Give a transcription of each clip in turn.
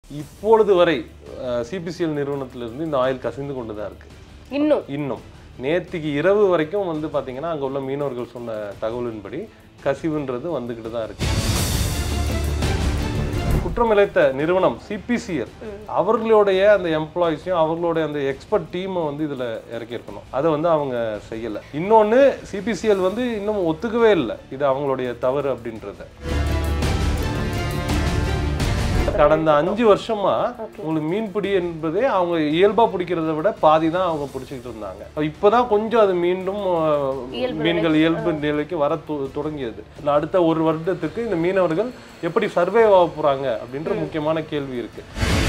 இப்பொழுது வரை சிபிசிஎல் நிறுவனத்திலிருந்து இந்த ஆயில் கசிந்து கொண்டு தான் இருக்கு இன்னும் இன்னும் நேத்திக்கு இரவு வரைக்கும் வந்து பாத்தீங்கன்னா அங்க உள்ள மீனவர்கள் சொன்ன தகவலின்படி கசிவுன்றது வந்துக்கிட்டு தான் இருக்கு குற்றம் இழைத்த நிறுவனம் சிபிசிஎல் அவர்களுடைய அந்த எம்ப்ளாயிஸையும் அவர்களுடைய அந்த எக்ஸ்பர்ட் டீமை வந்து இதுல இறக்கியிருக்கணும் அதை வந்து அவங்க செய்யல இன்னொன்னு சிபிசிஎல் வந்து இன்னும் ஒத்துக்கவே இல்லை இது அவங்களுடைய தவறு அப்படின்றத கடந்த அஞ்சு வருஷமா உங்களுக்கு மீன்பிடி என்பதே அவங்க இயல்பா பிடிக்கிறத விட பாதி தான் அவங்க பிடிச்சிக்கிட்டு இருந்தாங்க இப்பதான் கொஞ்சம் அது மீண்டும் அஹ், இயல்பு மீன்கள் இயல்பு நிலைக்கு வர து- தொடங்கியது இல்ல அடுத்த ஒரு வருடத்துக்கு இந்த மீனவர்கள் எப்படி சர்வே ஆக போறாங்க அப்படின்ற முக்கியமான கேள்வி இருக்கு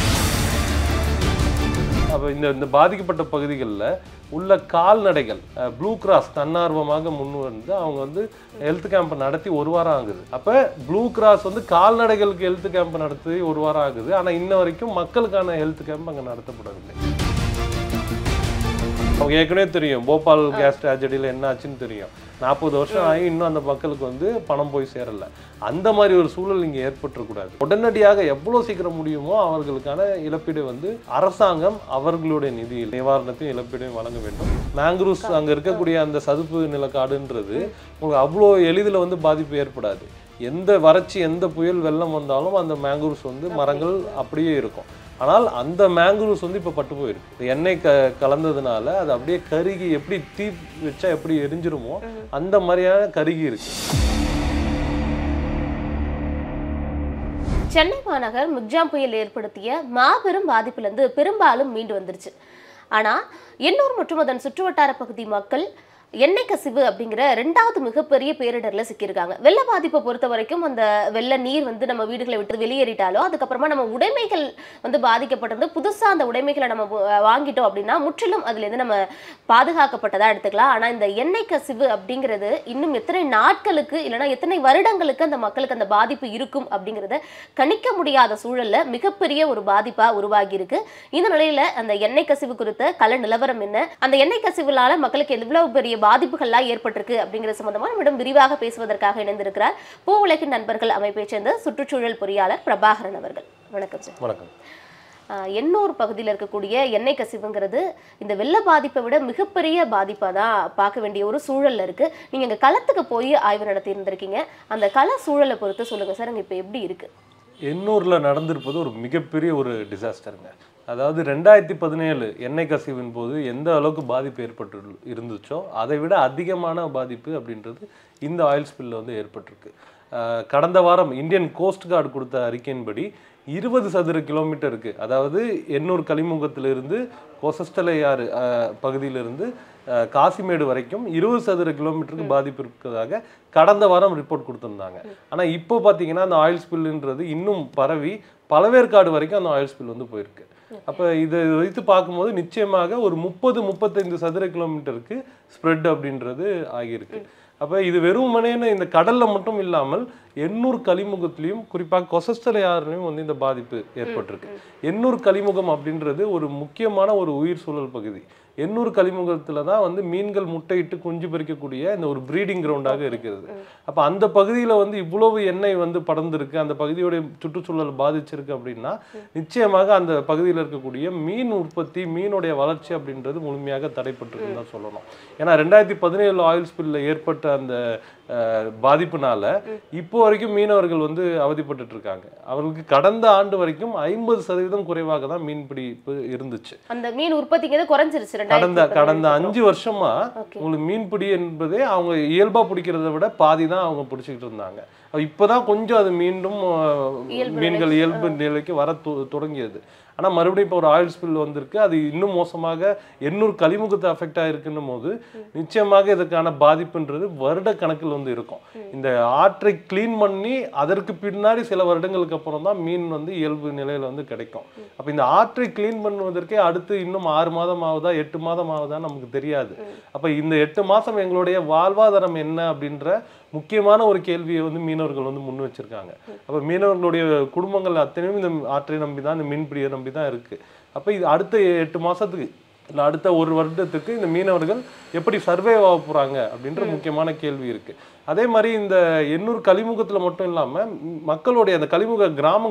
அப்ப இந்த இந்த பாதிக்கப்பட்ட பகுதிகளில் உள்ள கால்நடைகள் ப்ளூ கிராஸ் தன்னார்வமாக முன் வந்து அவங்க வந்து ஹெல்த் கேம்ப் நடத்தி ஒரு வாரம் ஆகுது அப்ப ப்ளூ கிராஸ் வந்து கால்நடைகளுக்கு ஹெல்த் கேம்ப் நடத்தி ஒரு வாரம் ஆகுது ஆனா இன்ன வரைக்கும் மக்களுக்கான ஹெல்த் கேம்ப் அங்க நடத்தப்படவில்லை அவங்க ஏற்கனவே தெரியும் போபால் கேஸ் ட்ராஜடியில் என்ன ஆச்சுன்னு தெரியும் நாற்பது வருஷம் ஆகி இன்னும் அந்த மக்களுக்கு வந்து பணம் போய் சேரல அந்த மாதிரி ஒரு சூழல் இங்கே ஏற்பட்டுறக்கூடாது உடனடியாக எவ்வளோ சீக்கிரம் முடியுமோ அவர்களுக்கான இழப்பீடு வந்து அரசாங்கம் அவர்களுடைய நிதியில் நிவாரணத்தையும் இழப்பீடையும் வழங்க வேண்டும் மேங்க்ரூஸ் அங்கே இருக்கக்கூடிய அந்த சதுப்பு நிலக்காடுன்றது உங்களுக்கு அவ்வளோ எளிதில் வந்து பாதிப்பு ஏற்படாது எந்த வறட்சி எந்த புயல் வெள்ளம் வந்தாலும் அந்த மேங்க்ரூஸ் வந்து மரங்கள் அப்படியே இருக்கும் ஆனால் அந்த மேங்க்ரூவ்ஸ் வந்து இப்போ பட்டு போயிருக்கு இந்த எண்ணெய் க கலந்ததுனால அது அப்படியே கருகி எப்படி தீ வச்சா எப்படி எரிஞ்சிருமோ அந்த மாதிரியான கருகி இருக்கு சென்னை மாநகர் முக்ஜாம் புயல் ஏற்படுத்திய மாபெரும் பாதிப்பிலிருந்து பெரும்பாலும் மீண்டு வந்துருச்சு ஆனா எண்ணூர் மற்றும் அதன் சுற்றுவட்டார பகுதி மக்கள் எண்ணெய் கசிவு அப்படிங்கிற ரெண்டாவது மிகப்பெரிய பேரிடர்ல சிக்கியிருக்காங்க வெள்ள பாதிப்பை பொறுத்த வரைக்கும் அந்த வெள்ள நீர் வந்து நம்ம வீடுகளை விட்டு வெளியேறிட்டாலோ அதுக்கப்புறமா நம்ம உடைமைகள் வந்து பாதிக்கப்பட்டிருந்து புதுசா அந்த உடைமைகளை நம்ம வ- வாங்கிட்டோம் அப்படின்னா முற்றிலும் அதுல இருந்து நம்ம பாதுகாக்கப்பட்டதா எடுத்துக்கலாம் ஆனா இந்த எண்ணெய் கசிவு அப்படிங்கிறது இன்னும் எத்தனை நாட்களுக்கு இல்லைன்னா எத்தனை வருடங்களுக்கு அந்த மக்களுக்கு அந்த பாதிப்பு இருக்கும் அப்படிங்கிறத கணிக்க முடியாத சூழல்ல மிகப்பெரிய ஒரு பாதிப்பா உருவாகி இருக்கு இந்த நிலையில அந்த எண்ணெய் கசிவு குறித்த கள நிலவரம் என்ன அந்த எண்ணெய் கசிவுனால மக்களுக்கு எவ்வளவு பெரிய பாதிப்புகள்லாம் ஏற்பட்டிருக்கு அப்படிங்கிற சம்பந்தமா நம்மிடம் விரிவாக பேசுவதற்காக இணைந்திருக்கிறார் பூ உலகின் நண்பர்கள் அமைப்பைச் சேர்ந்த சுற்றுச்சூழல் பொறியாளர் பிரபாகரன் அவர்கள் வணக்கம் சார் வணக்கம் ஆஹ் எண்ணூர் பகுதியில் இருக்கக்கூடிய எண்ணெய் கசிவுங்கிறது இந்த வெள்ள பாதிப்பை விட மிகப்பெரிய பாதிப்பாக தான் பார்க்க வேண்டிய ஒரு சூழல்ல இருக்கு நீங்க இங்க களத்துக்கு போய் ஆய்வு நடத்தி இருந்திருக்கீங்க அந்த கள சூழலை பொறுத்து சொல்லுங்க சார் அங்க இப்போ எப்படி இருக்கு எண்ணூர்ல நடந்திருப்பது ஒரு மிகப்பெரிய ஒரு டிசாஸ்டருங்க அதாவது ரெண்டாயிரத்தி பதினேழு எண்ணெய் கசிவின் போது எந்த அளவுக்கு பாதிப்பு ஏற்பட்டு இருந்துச்சோ அதை விட அதிகமான பாதிப்பு அப்படின்றது இந்த ஆயில் ஸ்பில்ல வந்து ஏற்பட்டிருக்கு அஹ் கடந்த வாரம் இந்தியன் கோஸ்ட் கார்டு கொடுத்த அறிக்கையின்படி இருபது சதுர கிலோமீட்டருக்கு அதாவது எண்ணூர் கலிமுகத்திலிருந்து கொசஸ்டலையாறு அஹ், பகுதியிலிருந்து அஹ், காசிமேடு வரைக்கும் இருபது சதுர கிலோமீட்டருக்கு பாதிப்பு இருக்கிறதாக கடந்த வாரம் ரிப்போர்ட் கொடுத்திருந்தாங்க ஆனா இப்போ பார்த்தீங்கன்னா அந்த ஆயில் ஸ்பில்ன்றது இன்னும் பரவி பழவேற்காடு வரைக்கும் அந்த ஆயில் ஸ்பில் வந்து போயிருக்கு அப்ப இதை வைத்து பார்க்கும்போது நிச்சயமாக ஒரு முப்பது முப்பத்தைந்து சதுர கிலோமீட்டருக்கு ஸ்ப்ரெட் அப்படின்றது ஆகியிருக்கு அப்ப இது வெறுமனேன்னு இந்த கடல்ல மட்டும் இல்லாமல் எண்ணூர் கலிமுகத்திலையும் குறிப்பாக கொசஸ்தலையாறுலையும் வந்து இந்த பாதிப்பு ஏற்பட்டிருக்கு எண்ணூர் கலிமுகம் அப்படின்றது ஒரு முக்கியமான ஒரு உயிர் சூழல் பகுதி எண்ணூர் கலிமுகத்துல தான் வந்து மீன்கள் முட்டையிட்டு குஞ்சு பறிக்கக்கூடிய இந்த ஒரு ப்ரீடிங் கிரவுண்டாக இருக்கிறது அப்ப அந்த பகுதியில வந்து இவ்வளவு எண்ணெய் வந்து படர்ந்திருக்கு அந்த பகுதியோட சுற்றுச்சூழல் பாதிச்சிருக்கு அப்படின்னா நிச்சயமாக அந்த பகுதியில் இருக்கக்கூடிய மீன் உற்பத்தி மீனுடைய வளர்ச்சி அப்படின்றது முழுமையாக தடைப்பட்டிருக்குன்னு தான் சொல்லணும் ஏன்னா ரெண்டாயிரத்தி பதினேழு ஆயில் ஸ்பில்ல ஏற்பட்ட அந்த அஹ், பாதிப்புனால இப்போ வரைக்கும் மீனவர்கள் வந்து அவதிப்பட்டுட்டு இருக்காங்க அவர்களுக்கு கடந்த ஆண்டு வரைக்கும் ஐம்பது சதவீதம் குறைவாக தான் மீன்பிடிப்பு இருந்துச்சு அந்த மீன் உற்பத்திங்கிறது குறைஞ்சிருச்சு கடந்த ரெண்டாயிரத்தி கடந்த அஞ்சு வருஷமா Okay. உங்களுக்கு மீன்பிடி என்பதே அவங்க இயல்பா பிடிக்கிறத விட பாதி தான் அவங்க பிடிச்சிக்கிட்டு இருந்தாங்க அப்ப இப்பதான் கொஞ்சம் அது மீண்டும் அஹ், இயல்பு மீன்கள் இயல்பு நிலைக்கு வர து- தொடங்கியது ஆனா மறுபடியும் இப்போ ஒரு ஆயில் ஸ்பில் வந்திருக்கு அது இன்னும் மோசமாக எண்ணூறு கலிமுகத்தை அஃபெக்ட் ஆயிருக்குன்னும் போது நிச்சயமாக இதற்கான பாதிப்புன்றது வருட கணக்கில் வந்து இருக்கும் இந்த ஆற்றை க்ளீன் பண்ணி அதற்கு பின்னாடி சில வருடங்களுக்கு அப்புறம் தான் மீன் வந்து இயல்பு நிலையில வந்து கிடைக்கும் அப்ப இந்த ஆற்றை க்ளீன் பண்ணுவதற்கே அடுத்து இன்னும் ஆறு மாதம் ஆகுதா எட்டு மாதம் ஆகுதா நமக்கு தெரியாது அப்ப இந்த எட்டு மாசம் எங்களுடைய வாழ்வாதாரம் என்ன அப்படின்ற முக்கியமான ஒரு கேள்வியை வந்து மீனவர்கள் வந்து முன் வச்சிருக்காங்க அப்ப மீனவர்களுடைய குடும்பங்கள் அத்தனையும் இந்த ஆற்றை நம்பி தான் இந்த மீன்பிடியை நம்பி தான் இருக்கு அப்ப இது அடுத்த எட்டு மாசத்துக்கு இல்ல அடுத்த ஒரு வருடத்துக்கு இந்த மீனவர்கள் எப்படி சர்வே ஆக போறாங்க அப்படின்ற முக்கியமான கேள்வி இருக்கு அதே மாதிரி இந்த எண்ணூர் கலிமுகத்துல மட்டும் இல்லாம ம், மக்களுடைய அந்த கலிமுக கிராமங்கள்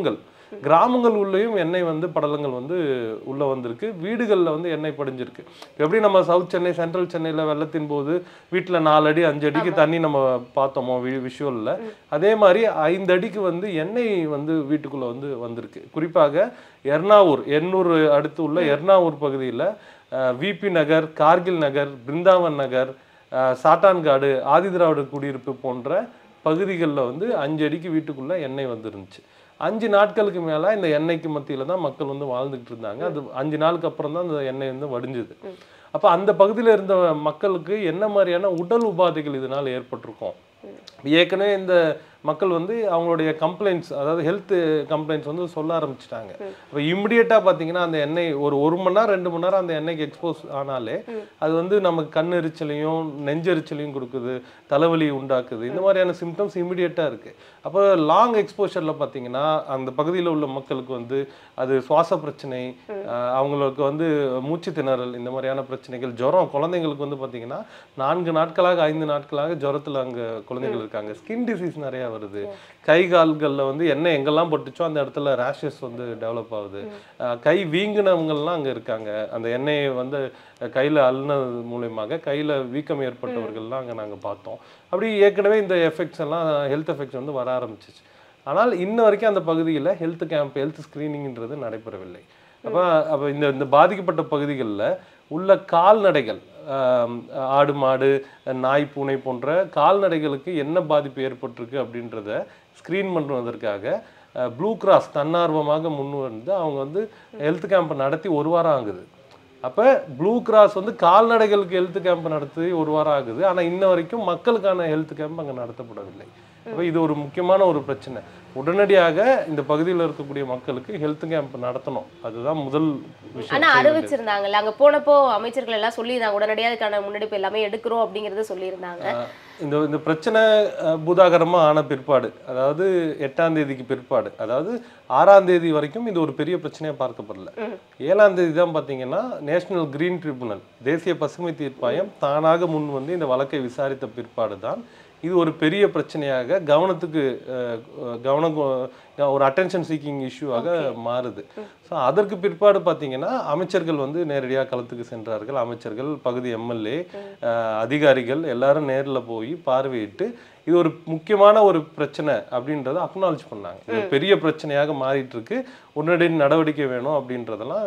கிராமங்கள் உள்ளேயும் எண்ணெய் வந்து படலங்கள் வந்து உள்ள வந்திருக்கு வீடுகளில் வந்து எண்ணெய் படிஞ்சிருக்கு எப்படி நம்ம சவுத் சென்னை சென்ட்ரல் சென்னையில் வெள்ளத்தின் போது வீட்டில் நாலு அடி அஞ்சு அடிக்கு தண்ணி நம்ம பார்த்தோமோ விஷுவலில் அதே மாதிரி ஐந்து அடிக்கு வந்து எண்ணெய் வந்து வீட்டுக்குள்ள வந்து வந்திருக்கு குறிப்பாக எர்ணாவூர் எண்ணூர் அடுத்து உள்ள எர்ணாவூர் பகுதியில் விபி நகர் கார்கில் நகர் பிருந்தாவன் நகர் அஹ், சாத்தான்காடு ஆதிதிராவிடர் குடியிருப்பு போன்ற பகுதிகளில் வந்து அஞ்சு அடிக்கு வீட்டுக்குள்ள எண்ணெய் வந்துருந்துச்சு அஞ்சு நாட்களுக்கு மேல இந்த எண்ணெய்க்கு மத்தியில தான் மக்கள் வந்து வாழ்ந்துகிட்டு இருந்தாங்க அது அஞ்சு நாளுக்கு அப்புறம் தான் அந்த எண்ணெய் வந்து வடிஞ்சுது அப்ப அந்த பகுதியில் இருந்த மக்களுக்கு என்ன மாதிரியான உடல் உபாதைகள் இதனால் ஏற்பட்டிருக்கும் ஏற்கனவே இந்த மக்கள் வந்து அவங்களுடைய கம்ப்ளைண்ட்ஸ் அதாவது ஹெல்த் கம்ப்ளைண்ட்ஸ் வந்து சொல்ல ஆரம்பிச்சிட்டாங்க இப்போ இமிடியேட்டாக பார்த்தீங்கன்னா அந்த எண்ணெய் ஒரு ஒரு மணி நேரம் ரெண்டு மணி நேரம் அந்த எண்ணெய்க்கு எக்ஸ்போஸ் ஆனாலே அது வந்து நமக்கு கண் எரிச்சலையும் நெஞ்செரிச்சலையும் கொடுக்குது தலைவலி உண்டாக்குது இந்த மாதிரியான சிம்டம்ஸ் இமிடியேட்டாக இருக்குது அப்போ லாங் எக்ஸ்போஷரில் பார்த்தீங்கன்னா அந்த பகுதியில் உள்ள மக்களுக்கு வந்து அது சுவாச பிரச்சனை அஹ் அவங்களுக்கு வந்து மூச்சு திணறல் இந்த மாதிரியான பிரச்சனைகள் ஜுரம் குழந்தைங்களுக்கு வந்து பார்த்தீங்கன்னா நான்கு நாட்களாக ஐந்து நாட்களாக ஜுரத்தில் அங்கே குழந்தைகள் இருக்காங்க ஸ்கின் டிசீஸ் நிறையா வருது கை கால்களில் வந்து எண்ணெய் எங்கெல்லாம் பட்டுச்சோ அந்த இடத்துல ரேஷஸ் வந்து டெவலப் ஆகுது அஹ் கை வீங்கினவங்கள்லாம் அங்கே இருக்காங்க அந்த எண்ணெயை வந்து கையில் அள்ளினது மூலியமாக கையில் வீக்கம் ஏற்பட்டவர்கள்லாம் அங்கே நாங்கள் பார்த்தோம் அப்படி ஏற்கனவே இந்த எஃபெக்ட்ஸ் எல்லாம் ஹெல்த் எஃபெக்ட்ஸ் வந்து வர ஆரம்பிச்சிச்சு ஆனால் இன்ன வரைக்கும் அந்த பகுதியில் ஹெல்த் கேம்ப் ஹெல்த் ஸ்க்ரீனிங்ன்றது நடைபெறவில்லை அப்போ அப்போ இந்த இந்த பாதிக்கப்பட்ட பகுதிகளில் உள்ள கால்நடைகள் ஆம், ஆடு மாடு நாய் பூனை போன்ற கால்நடைகளுக்கு என்ன பாதிப்பு ஏற்பட்டிருக்கு அப்படின்றத ஸ்க்ரீன் பண்ணுவதற்காக ப்ளூ கிராஸ் தன்னார்வமாக முன் வந்து அவங்க வந்து ஹெல்த் கேம்ப் நடத்தி ஒரு வாரம் ஆகுது அப்போ ப்ளூ கிராஸ் வந்து கால்நடைகளுக்கு ஹெல்த் கேம்ப் நடத்தி ஒரு வாரம் ஆகுது ஆனால் இன்ன வரைக்கும் மக்களுக்கான ஹெல்த் கேம்ப் அங்கே நடத்தப்படவில்லை அப்போ இது ஒரு முக்கியமான ஒரு பிரச்சனை உடனடியாக இந்த பகுதியில் இருக்கக்கூடிய மக்களுக்கு ஹெல்த் கேம்ப் நடத்தணும் அதுதான் முதல் விஷயம் ஆனா செய்ய வேண்டியது. அறிவிச்சிருந்தாங்கல்ல அங்க போனப்போ அமைச்சர்கள் எல்லாம் சொல்லியிருந்தாங்க உடனடியாக அதுக்கான முன்னெடுப்பு எல்லாமே எடுக்கிறோம் அப்படிங்கறத சொல்லியிருந்தாங்க ஆஹ் இந்த இந்த பிரச்சனை அஹ், பூதாகரமா ஆன பிற்பாடு அதாவது எட்டாம் தேதிக்கு பிற்பாடு அதாவது ஆறாம் தேதி வரைக்கும் இது ஒரு பெரிய பிரச்சனையா பார்க்கப்படல ஏழாம் தேதி தான் பார்த்தீங்கன்னா நேஷனல் கிரீன் ட்ரிபுனல் தேசிய பசுமை தீர்ப்பாயம் தானாக முன் வந்து இந்த வழக்கை விசாரித்த பிற்பாடு தான் இது ஒரு பெரிய பிரச்சனையாக கவனத்துக்கு அஹ், அஹ், கவனம் கொ- ஒரு அட்டென்ஷன் சீக்கிங் இஷ்யூவாக மாறுது ஸோ அதற்கு பிற்பாடு பார்த்தீங்கன்னா அமைச்சர்கள் வந்து நேரடியாக களத்துக்கு சென்றார்கள் அமைச்சர்கள் பகுதி எம்எல்ஏ அதிகாரிகள் எல்லாரும் நேரில் போய் பார்வையிட்டு இது ஒரு முக்கியமான ஒரு பிரச்சனை அப்படின்றத அக்னாலஜ் பண்ணாங்க இது ஒரு பெரிய பிரச்சனையாக மாறிட்டு இருக்கு உடனடி நடவடிக்கை வேணும் அப்படின்றதெல்லாம்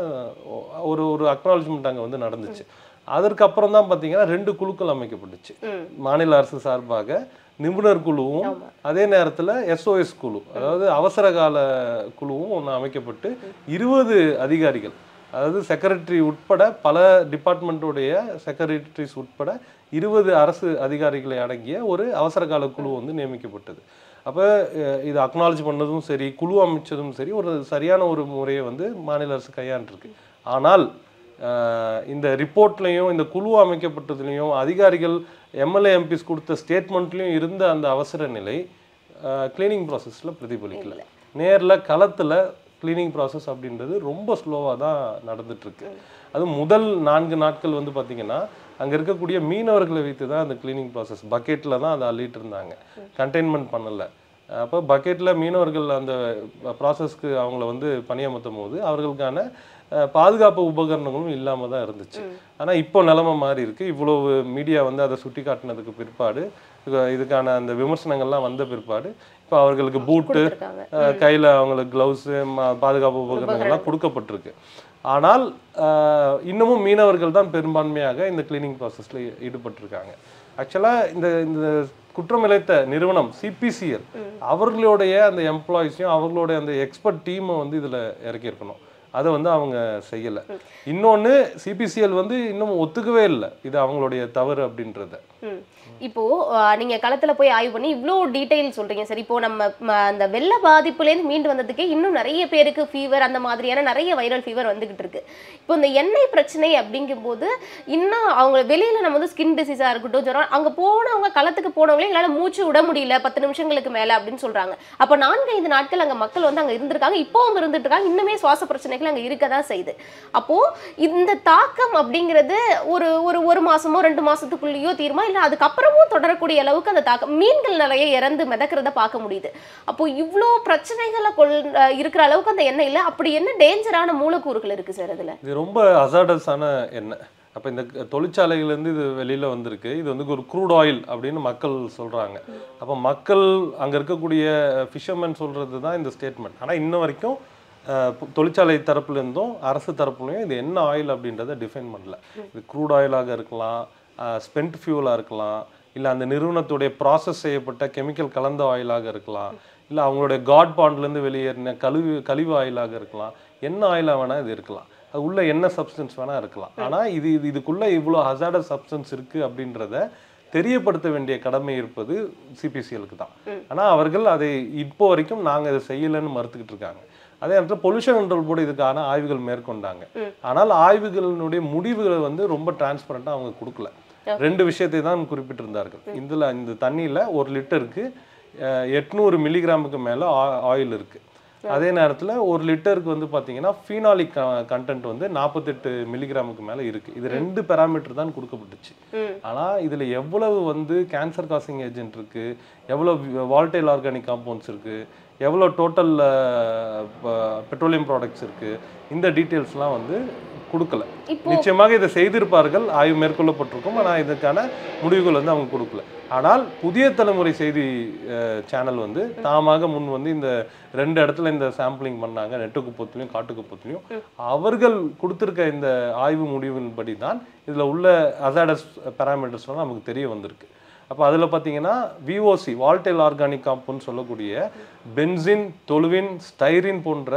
ஒரு ஒரு அக்னாலஜ்மெண்ட் அங்கே வந்து நடந்துச்சு அதற்கப்புறம் தான் பார்த்தீங்கன்னா ரெண்டு குழுக்கள் அமைக்கப்பட்டுச்சு ம். மாநில அரசு சார்பாக நிபுணர் குழுவும் அதே நேரத்தில் எஸ்ஓஎஸ் குழு அதாவது அவசர கால குழுவும் ஒன்று அமைக்கப்பட்டு இருபது அதிகாரிகள் அதாவது செக்ரட்டரி உட்பட பல டிபார்ட்மெண்ட்டுடைய செக்ரட்டரிஸ் உட்பட இருபது அரசு அதிகாரிகளை அடங்கிய ஒரு அவசர கால குழு வந்து நியமிக்கப்பட்டது அப்போ இது அக்னாலஜ் பண்ணதும் சரி குழு அமைச்சதும் சரி ஒரு சரியான ஒரு முறையை வந்து மாநில அரசு கையாண்டிருக்கு ஆனால் அஹ், இந்த ரிப்போர்ட்லையும் இந்த குழு அமைக்கப்பட்டதுலையும் அதிகாரிகள் எம்எல்ஏ எம்பிஸ் கொடுத்த ஸ்டேட்மெண்ட்லையும் இருந்த அந்த அவசர நிலை கிளீனிங் ப்ராசஸில் பிரதிபலிக்கல நேரில் களத்தில் கிளீனிங் ப்ராசஸ் அப்படின்றது ரொம்ப ஸ்லோவாக தான் நடந்துட்டு இருக்கு அது முதல் நான்கு நாட்கள் வந்து பார்த்தீங்கன்னா அங்கே இருக்கக்கூடிய மீனவர்களை வைத்து தான் அந்த கிளீனிங் ப்ராசஸ் பக்கெட்டில் தான் அதை அள்ளிட்டு இருந்தாங்க கண்டெய்ன்மெண்ட் பண்ணலை அப்போ பக்கெட்டில் மீனவர்கள் அந்த ப்ராசஸ்க்கு அவங்கள வந்து பணியமர்த்தும் போது அவர்களுக்கான அஹ், பாதுகாப்பு உபகரணங்களும் இல்லாமல் தான் இருந்துச்சு ஆனால் இப்போ நிலைமை மாறி இருக்கு இவ்வளவு மீடியா வந்து அதை சுட்டி காட்டினதுக்கு பிற்பாடு இது- இதுக்கான அந்த விமர்சனங்கள்லாம் வந்த பிற்பாடு இப்போ அவர்களுக்கு பூட்டு கொடுத்திருக்காங்க. அஹ், கையில அவங்களுக்கு க்ளவுஸு பாதுகாப்பு உபகரணங்கள்லாம் கொடுக்கப்பட்டிருக்கு ஆனால் அஹ், இன்னமும் மீனவர்கள் தான் பெரும்பான்மையாக இந்த கிளீனிங் ப்ராசஸில் ஈடுபட்டிருக்காங்க ஆக்சுவலாக இந்த இந்த குற்றம் இழைத்த நிறுவனம் சிபிசிஎல் அவர்களுடைய அந்த எம்ப்ளாயிஸையும் அவர்களுடைய அந்த எக்ஸ்பர்ட் டீமை வந்து இதில் இறக்கியிருக்கணும் அதை வந்து அவங்க செய்யலை இன்னொன்று சிபிசிஎல் வந்து இன்னும் ஒத்துக்கவே இல்லை இது அவங்களுடைய தவறு அப்படின்றத ம். இப்போ அஹ், நீங்க களத்துல போய் ஆய்வு பண்ணி இவ்வளோ டீடைல் சொல்றீங்க சரி இப்போ நம்ம ம, அந்த வெள்ள பாதிப்புலேருந்து மீண்டு வந்ததுக்கே இன்னும் நிறைய பேருக்கு ஃபீவர் அந்த மாதிரியான நிறைய வைரல் ஃபீவர் வந்துகிட்டு இருக்கு இப்போ இந்த எண்ணெய் பிரச்சனை அப்படிங்கும்போது இன்னும் அவங்க வெளியில நம்ம வந்து ஸ்கின் டிசீஸா இருக்கட்டும் ஜுரம் அங்க போனவங்க களத்துக்கு போனவங்களே எங்களால மூச்சு விட முடியல பத்து நிமிஷங்களுக்கு மேல அப்படின்னு சொல்றாங்க அப்போ நான்கு ஐந்து நாட்கள் அங்க மக்கள் வந்து அங்க இருந்திருக்காங்க இப்போ அவங்க இருந்துட்டு இருக்காங்க இன்னுமே சுவாச பிரச்சனைகள் பிரச்சனைகள் அங்க இருக்க தான் செய்யுது அப்போ இந்த தாக்கம் அப்படிங்கிறது ஒரு ஒரு ஒரு மாசமோ ரெண்டு மாசத்துக்குள்ளேயோ தீருமா இல்ல அதுக்கப்புறமும் தொடரக்கூடிய அளவுக்கு அந்த தாக்கம் மீன்கள் நிறைய இறந்து மிதக்கிறத பார்க்க முடியுது அப்போ இவ்வளோ பிரச்சனைகளை கொள் அஹ் இருக்கிற அளவுக்கு அந்த எண்ணெயில அப்படி என்ன டேஞ்சரான மூலக்கூறுகள் இருக்கு சார் அதுல இது ரொம்ப அசாடஸான எண்ணெய் அப்போ இந்த க- தொழிற்சாலைகள்லேருந்து இது வெளியில் வந்திருக்கு இது வந்து ஒரு க்ரூட் ஆயில் அப்படின்னு மக்கள் சொல்கிறாங்க அப்போ மக்கள் அங்கே இருக்கக்கூடிய ஃபிஷர்மேன் சொல்கிறது தான் இந்த ஸ்டேட்மெண்ட் ஆனால் இன்ன வரைக்கும் அஹ், பொ- தொழிற்சாலை தரப்புலேருந்தும் அரசு தரப்புலையும் இது என்ன ஆயில் அப்படின்றத டிஃபைன் பண்ணல இது க்ரூட் ஆயிலாக இருக்கலாம் ஸ்பென்ட் ஃபியூலாக இருக்கலாம் இல்லை அந்த நிறுவனத்துடைய ப்ராசஸ் செய்யப்பட்ட கெமிக்கல் கலந்த ஆயிலாக இருக்கலாம் இல்லை அவங்களுடைய காட் பாண்ட்லேருந்து வெளியேறின கழிவு கழிவு ஆயிலாக இருக்கலாம் என்ன ஆயிலாக வேணால் இது இருக்கலாம் அது உள்ள என்ன சப்ஸ்டன்ஸ் வேணால் இருக்கலாம் ஆனால் இது இது இதுக்குள்ளே இவ்வளோ ஹசார்டஸ் சப்ஸ்டன்ஸ் இருக்குது அப்படின்றத தெரியப்படுத்த வேண்டிய கடமை இருப்பது சிபிசிஎலுக்கு தான் ஆனால் அவர்கள் அதை இப்போ வரைக்கும் நாங்கள் இதை செய்யலைன்னு மறுத்துக்கிட்டு இருக்காங்க அதே நேரத்தில் பொல்யூஷன் கண்ட்ரோல் போர்டு இதுக்கான ஆய்வுகள் மேற்கொண்டாங்க ஆனால் ஆய்வுகளினுடைய முடிவுகளை வந்து ரொம்ப டிரான்ஸ்பரண்ட்டாக அவங்க கொடுக்கல ரெண்டு விஷயத்தை தான் குறிப்பிட்டிருந்தார்கள் இதில் இந்த தண்ணியில் ஒரு லிட்டருக்கு எட்நூறு மில்லிகிராமுக்கு மேலே ஆயில் இருக்குது அதே நேரத்தில் ஒரு லிட்டருக்கு வந்து பார்த்தீங்கன்னா ஃபீனாலிக் கண்டென்ட் வந்து நாற்பத்தெட்டு மில்லிகிராமுக்கு மேலே இருக்குது இது ரெண்டு பேராமீட்டர் தான் கொடுக்கப்பட்டுச்சு ம். ஆனால் இதில் எவ்வளவு வந்து கேன்சர் காசிங் ஏஜென்ட் இருக்குது எவ்வளோ வால்டைல் ஆர்கானிக் காம்பவுண்ட்ஸ் இருக்குது எவ்வளோ டோட்டல் பெட்ரோலியம் ப்ராடக்ட்ஸ் இருக்குது இந்த டீட்டெயில்ஸ்லாம் வந்து கொடுக்கல இப்போ நிச்சயமாக இதை செய்திருப்பார்கள் ஆய்வு மேற்கொள்ளப்பட்டிருக்கும் ஆனால் இதுக்கான முடிவுகள் வந்து அவங்க கொடுக்கல ஆனால் புதிய தலைமுறை செய்தி சேனல் வந்து தாமாக முன் வந்து இந்த ரெண்டு இடத்துல இந்த சாம்பிளிங் பண்ணாங்க நெட்டுக்குப்பத்துலையும் காட்டுக்குப்பத்துலையும் அவர்கள் கொடுத்திருக்க இந்த ஆய்வு முடிவின்படி தான் இதில் உள்ள அசாடஸ் பேராமீட்டர்ஸ்லாம் நமக்கு தெரிய வந்திருக்கு அப்போ அதில் பார்த்தீங்கன்னா விஓசி வால்டைல் ஆர்கானிக் காம்பவுண்ட் சொல்லக்கூடிய பென்சின் தொலுவின் ஸ்டைரின் போன்ற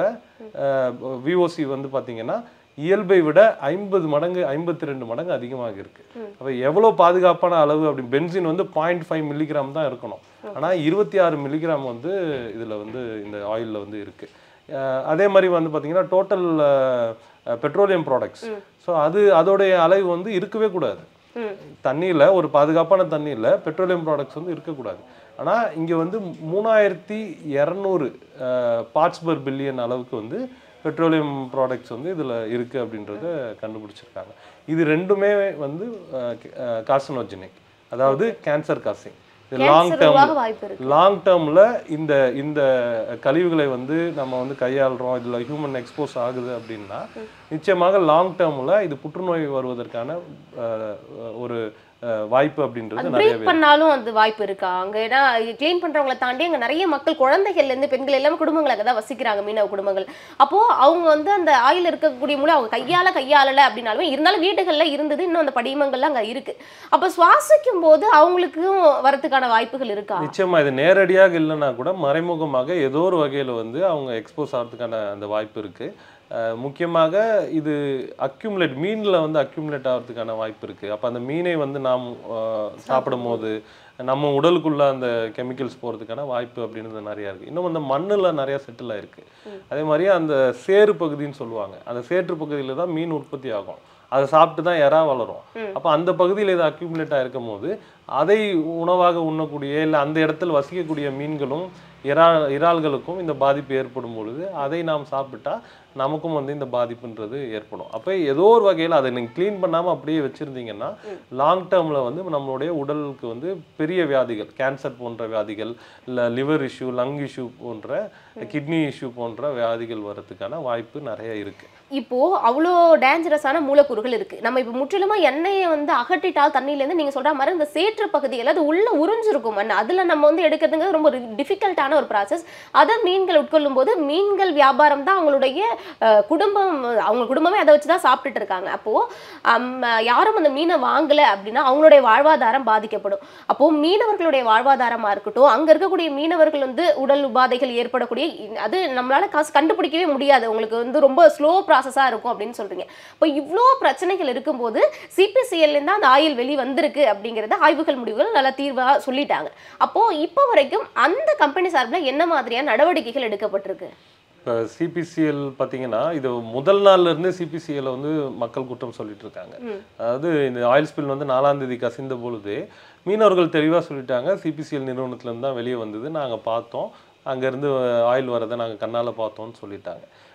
விஓசி வந்து பார்த்தீங்கன்னா இயல்பை விட ஐம்பது மடங்கு ஐம்பத்தி ரெண்டு மடங்கு அதிகமாக இருக்கு அப்போ எவ்வளோ பாதுகாப்பான அளவு அப்படி பென்சின் வந்து பாயிண்ட் ஃபைவ் மில்லிகிராம் தான் இருக்கணும் ஆனால் இருபத்தி ஆறு மில்லிகிராம் வந்து இதில் வந்து இந்த ஆயிலில் வந்து இருக்கு அஹ் அதே மாதிரி வந்து பார்த்தீங்கன்னா டோட்டல் பெட்ரோலியம் ப்ராடக்ட்ஸ் ஸோ அது அதோடைய அளவு வந்து இருக்கவே கூடாது ம். தண்ணியில் ஒரு பாதுகாப்பான தண்ணியில் பெட்ரோலியம் ப்ராடக்ட்ஸ் வந்து இருக்கக்கூடாது ஆனால் இங்கே வந்து மூணாயிரத்தி இரநூறு பார்ட்ஸ் பர் பில்லியன் அளவுக்கு வந்து பெட்ரோலியம் ப்ராடக்ட்ஸ் வந்து இதில் இருக்குது அப்படின்றத கண்டுபிடிச்சிருக்காங்க இது ரெண்டுமே வந்து கார்சனோஜெனிக் அதாவது கேன்சர் காசிங் இது லாங் கேன்சர் டேர்ம் உருவாக வாய்ப்பு இருக்கு லாங் டேர்மில் இந்த இந்த கழிவுகளை வந்து நம்ம வந்து கையாளுறோம் இதில் ஹியூமன் எக்ஸ்போஸ் ஆகுது அப்படின்னா நிச்சயமாக லாங் டேர்மில் இது புற்றுநோய் வருவதற்கான அஹ், ஒரு அஹ், வாய்ப்பு அப்படின்றது அது நிறையவே ப்ரீத் பண்ணாலும் அந்த வாய்ப்பு இருக்கா அங்க ஏன்னா க்ளீன் பண்றவங்களை தாண்டி அங்க நிறைய மக்கள் குழந்தைகள்ல இருந்து பெண்கள் எல்லாமே குடும்பங்கள் அங்கே தான் வசிக்கிறாங்க மீனவ குடும்பங்கள் அப்போ அவங்க வந்து அந்த ஆயில் இருக்கக்கூடிய மூலம் அவங்க கையால கையாளல அப்படின்னாலுமே இருந்தாலும் வீடுகள்ல இருந்தது இன்னும் அந்த படிமங்கள்லாம் அங்க இருக்கு அப்ப சுவாசிக்கும் போது அவங்களுக்கும் வரதுக்கான வாய்ப்புகள் இருக்கா நிச்சயமா இது நேரடியாக இல்லைன்னா கூட மறைமுகமாக ஏதோ ஒரு வகையில் வந்து அவங்க எக்ஸ்போஸ் ஆகிறதுக்கான அந்த வாய்ப்பு இருக்கு அஹ் முக்கியமாக இது அக்யூமுலேட் மீனில் வந்து அக்யூமுலேட் ஆகிறதுக்கான வாய்ப்பு இருக்கு அப்போ அந்த மீனை வந்து நாம் அஹ், சாப்பிடும் போது நம்ம உடலுக்குள்ள அந்த கெமிக்கல்ஸ் போகிறதுக்கான வாய்ப்பு அப்படின்றது நிறையா இருக்குது இன்னும் அந்த மண்ணில் நிறையா செட்டில் ஆயிருக்கு அதே மாதிரி அந்த சேறு பகுதின்னு சொல்லுவாங்க அந்த சேற்று பகுதியில் தான் மீன் உற்பத்தி ஆகும் அதை சாப்பிட்டு தான் எறா வளரும் அப்போ அந்த பகுதியில் இது அக்யூமுலேட் ஆயிருக்கும் போது அதை உணவாக உண்ணக்கூடிய இல்லை அந்த இடத்தில் வசிக்கக்கூடிய மீன்களும் இறா இறால்களுக்கும் இந்த பாதிப்பு ஏற்படும் பொழுது அதை நாம் சாப்பிட்டா நமக்கும் வந்து இந்த பாதிப்புன்றது ஏற்படும் அப்போ ஏதோ ஒரு வகையில் அதை நீங்கள் க்ளீன் பண்ணாமல் அப்படியே வச்சுருந்தீங்கன்னா லாங் டேர்மில் வந்து நம்மளுடைய உடலுக்கு வந்து பெரிய வியாதிகள் கேன்சர் போன்ற வியாதிகள் இல்லை லிவர் இஷ்யூ லங் இஷ்யூ போன்ற கிட்னி இஷ்யூ போன்ற வியாதிகள் வர்றதுக்கான வாய்ப்பு நிறைய இருக்குது இப்போ அவ்வளோ டேஞ்சரஸான மூலக்கூறுகள் இருக்கு நம்ம இப்போ முற்றிலுமா எண்ணெயை வந்து அகற்றிட்டால் தண்ணியிலேருந்து நீங்க சொல்ற மாதிரி இந்த சேற்று பகுதியில் அது உள்ள உறிஞ்சிருக்கும் மண் அதுல நம்ம வந்து எடுக்கிறதுங்கிறது ரொம்ப டிஃபிகல்ட்டான ஒரு ப்ராசஸ் அதை மீன்கள் உட்கொள்ளும் போது மீன்கள் வியாபாரம் தான் அவங்களுடைய அஹ், குடும்பம் அவங்க குடும்பமே அதை வச்சு தான் சாப்பிட்டுட்டு இருக்காங்க அப்போ அம், யாரும் அந்த மீனை வாங்கல அப்படின்னா அவங்களுடைய வாழ்வாதாரம் பாதிக்கப்படும் அப்போ மீனவர்களுடைய வாழ்வாதாரமா இருக்கட்டும் அங்க இருக்கக்கூடிய மீனவர்கள் வந்து உடல் உபாதைகள் ஏற்படக்கூடிய அது நம்மளால காசு கண்டுபிடிக்கவே முடியாது உங்களுக்கு வந்து ரொம்ப ஸ்லோ ப்ராசஸாக இருக்கும் அப்படின்னு சொல்றீங்க இப்போ இவ்வளோ பிரச்சனைகள் இருக்கும்போது சிபிசிஎல்ல தான் அந்த ஆயில் வெளி வந்திருக்கு அப்படிங்கிறத ஆய்வுகள் முடிவுகள் நல்லா தீர்வா சொல்லிட்டாங்க அப்போ இப்போ வரைக்கும் அந்த கம்பெனி சார்பில் என்ன மாதிரியான நடவடிக்கைகள் எடுக்கப்பட்டிருக்கு இப்போ சிபிசிஎல் பார்த்தீங்கன்னா இது முதல் நாள்ல இருந்து சிபிசிஎல் வந்து மக்கள் குற்றம் சொல்லிட்டு இருக்காங்க அதாவது இந்த ஆயில் ஸ்பில் வந்து நாலாம் தேதி கசிந்த பொழுது மீனவர்கள் தெளிவாக சொல்லிட்டாங்க சிபிசிஎல் நிறுவனத்துலேருந்து தான் வெளியே வந்தது நாங்கள் பார்த்தோம் அங்கேருந்து ஆயில் வரதை நாங்கள் கண்ணால் பார்த்தோம்னு சொல்லிட்டாங்க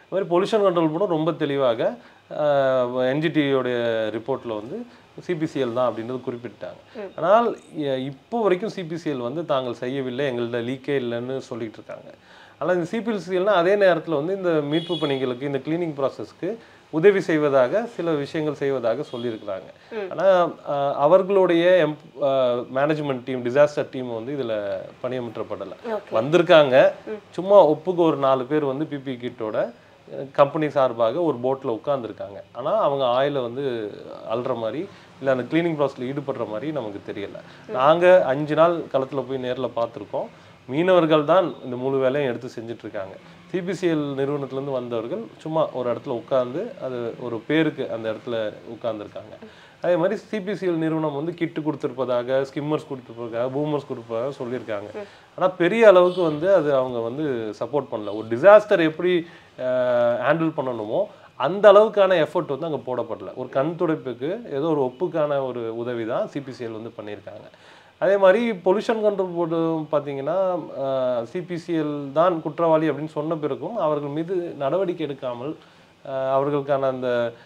இது மாதிரி பொல்யூஷன் கண்ட்ரோல் போர்டும் ரொம்ப தெளிவாக என்ஜிடியோடைய ரிப்போர்ட்டில் வந்து சிபிசிஎல் தான் அப்படின்றது குறிப்பிட்டாங்க ஆனால் இ- இப்போ வரைக்கும் சிபிசிஎல் வந்து தாங்கள் செய்யவில்லை எங்கள்ட்ட லீக்கே இல்லைன்னு சொல்லிட்டு இருக்காங்க ஆனால் இந்த சிபிசிஎல்னா அதே நேரத்தில் வந்து இந்த மீட்பு பணிகளுக்கு இந்த கிளீனிங் ப்ராசஸ்க்கு உதவி செய்வதாக சில விஷயங்கள் செய்வதாக சொல்லியிருக்கிறாங்க ஆனால் அவர்களுடைய M management team disaster team வந்து இதில் பணியமற்றப்படலை ஓகே வந்திருக்காங்க சும்மா ஒப்புக்கு ஒரு நாலு பேர் வந்து பிபி கிட்டோட கம்பெனி சார்பாக ஒரு போட்டில் உட்காந்துருக்காங்க ஆனால் அவங்க ஆயில வந்து அல்ற மாதிரி இல்லை அந்த க்ளீனிங் ப்ராசஸில் ஈடுபடுற மாதிரி நமக்கு தெரியல நாங்கள் அஞ்சு நாள் களத்தில் போய் நேரில் பார்த்துருக்கோம் மீனவர்கள் தான் இந்த முழு வேலையும் எடுத்து செஞ்சுட்டு இருக்காங்க சிபிசிஎல் நிறுவனத்துலேருந்து வந்தவர்கள் சும்மா ஒரு இடத்துல உட்கார்ந்து அது ஒரு பேருக்கு அந்த இடத்துல உட்கார்ந்துருக்காங்க அதே மாதிரி சிபிசிஎல் நிறுவனம் வந்து கிட்டு கொடுத்துருப்பதாக ஸ்கிம்மர்ஸ் கொடுத்துருப்பதாக பூமர்ஸ் கொடுப்பதாக சொல்லியிருக்காங்க ஆனால் பெரிய அளவுக்கு வந்து அது அவங்க வந்து சப்போர்ட் பண்ணல ஒரு டிசாஸ்டர் எப்படி ஹேண்டில் பண்ணணுமோ அந்த அளவுக்கான எஃபர்ட் வந்து அங்கே போடப்படல ஒரு கண் துடைப்புக்கு ஏதோ ஒரு ஒப்புக்கான ஒரு உதவி தான் சிபிசிஎல் வந்து பண்ணியிருக்காங்க அதே மாதிரி பொல்யூஷன் கண்ட்ரோல் போர்டு பார்த்தீங்கன்னா சிபிசிஎல் தான் குற்றவாளி அப்படின்னு சொன்ன பிறகும் அவர்கள் மீது நடவடிக்கை எடுக்காமல் அஹ், அவர்களுக்கான அந்த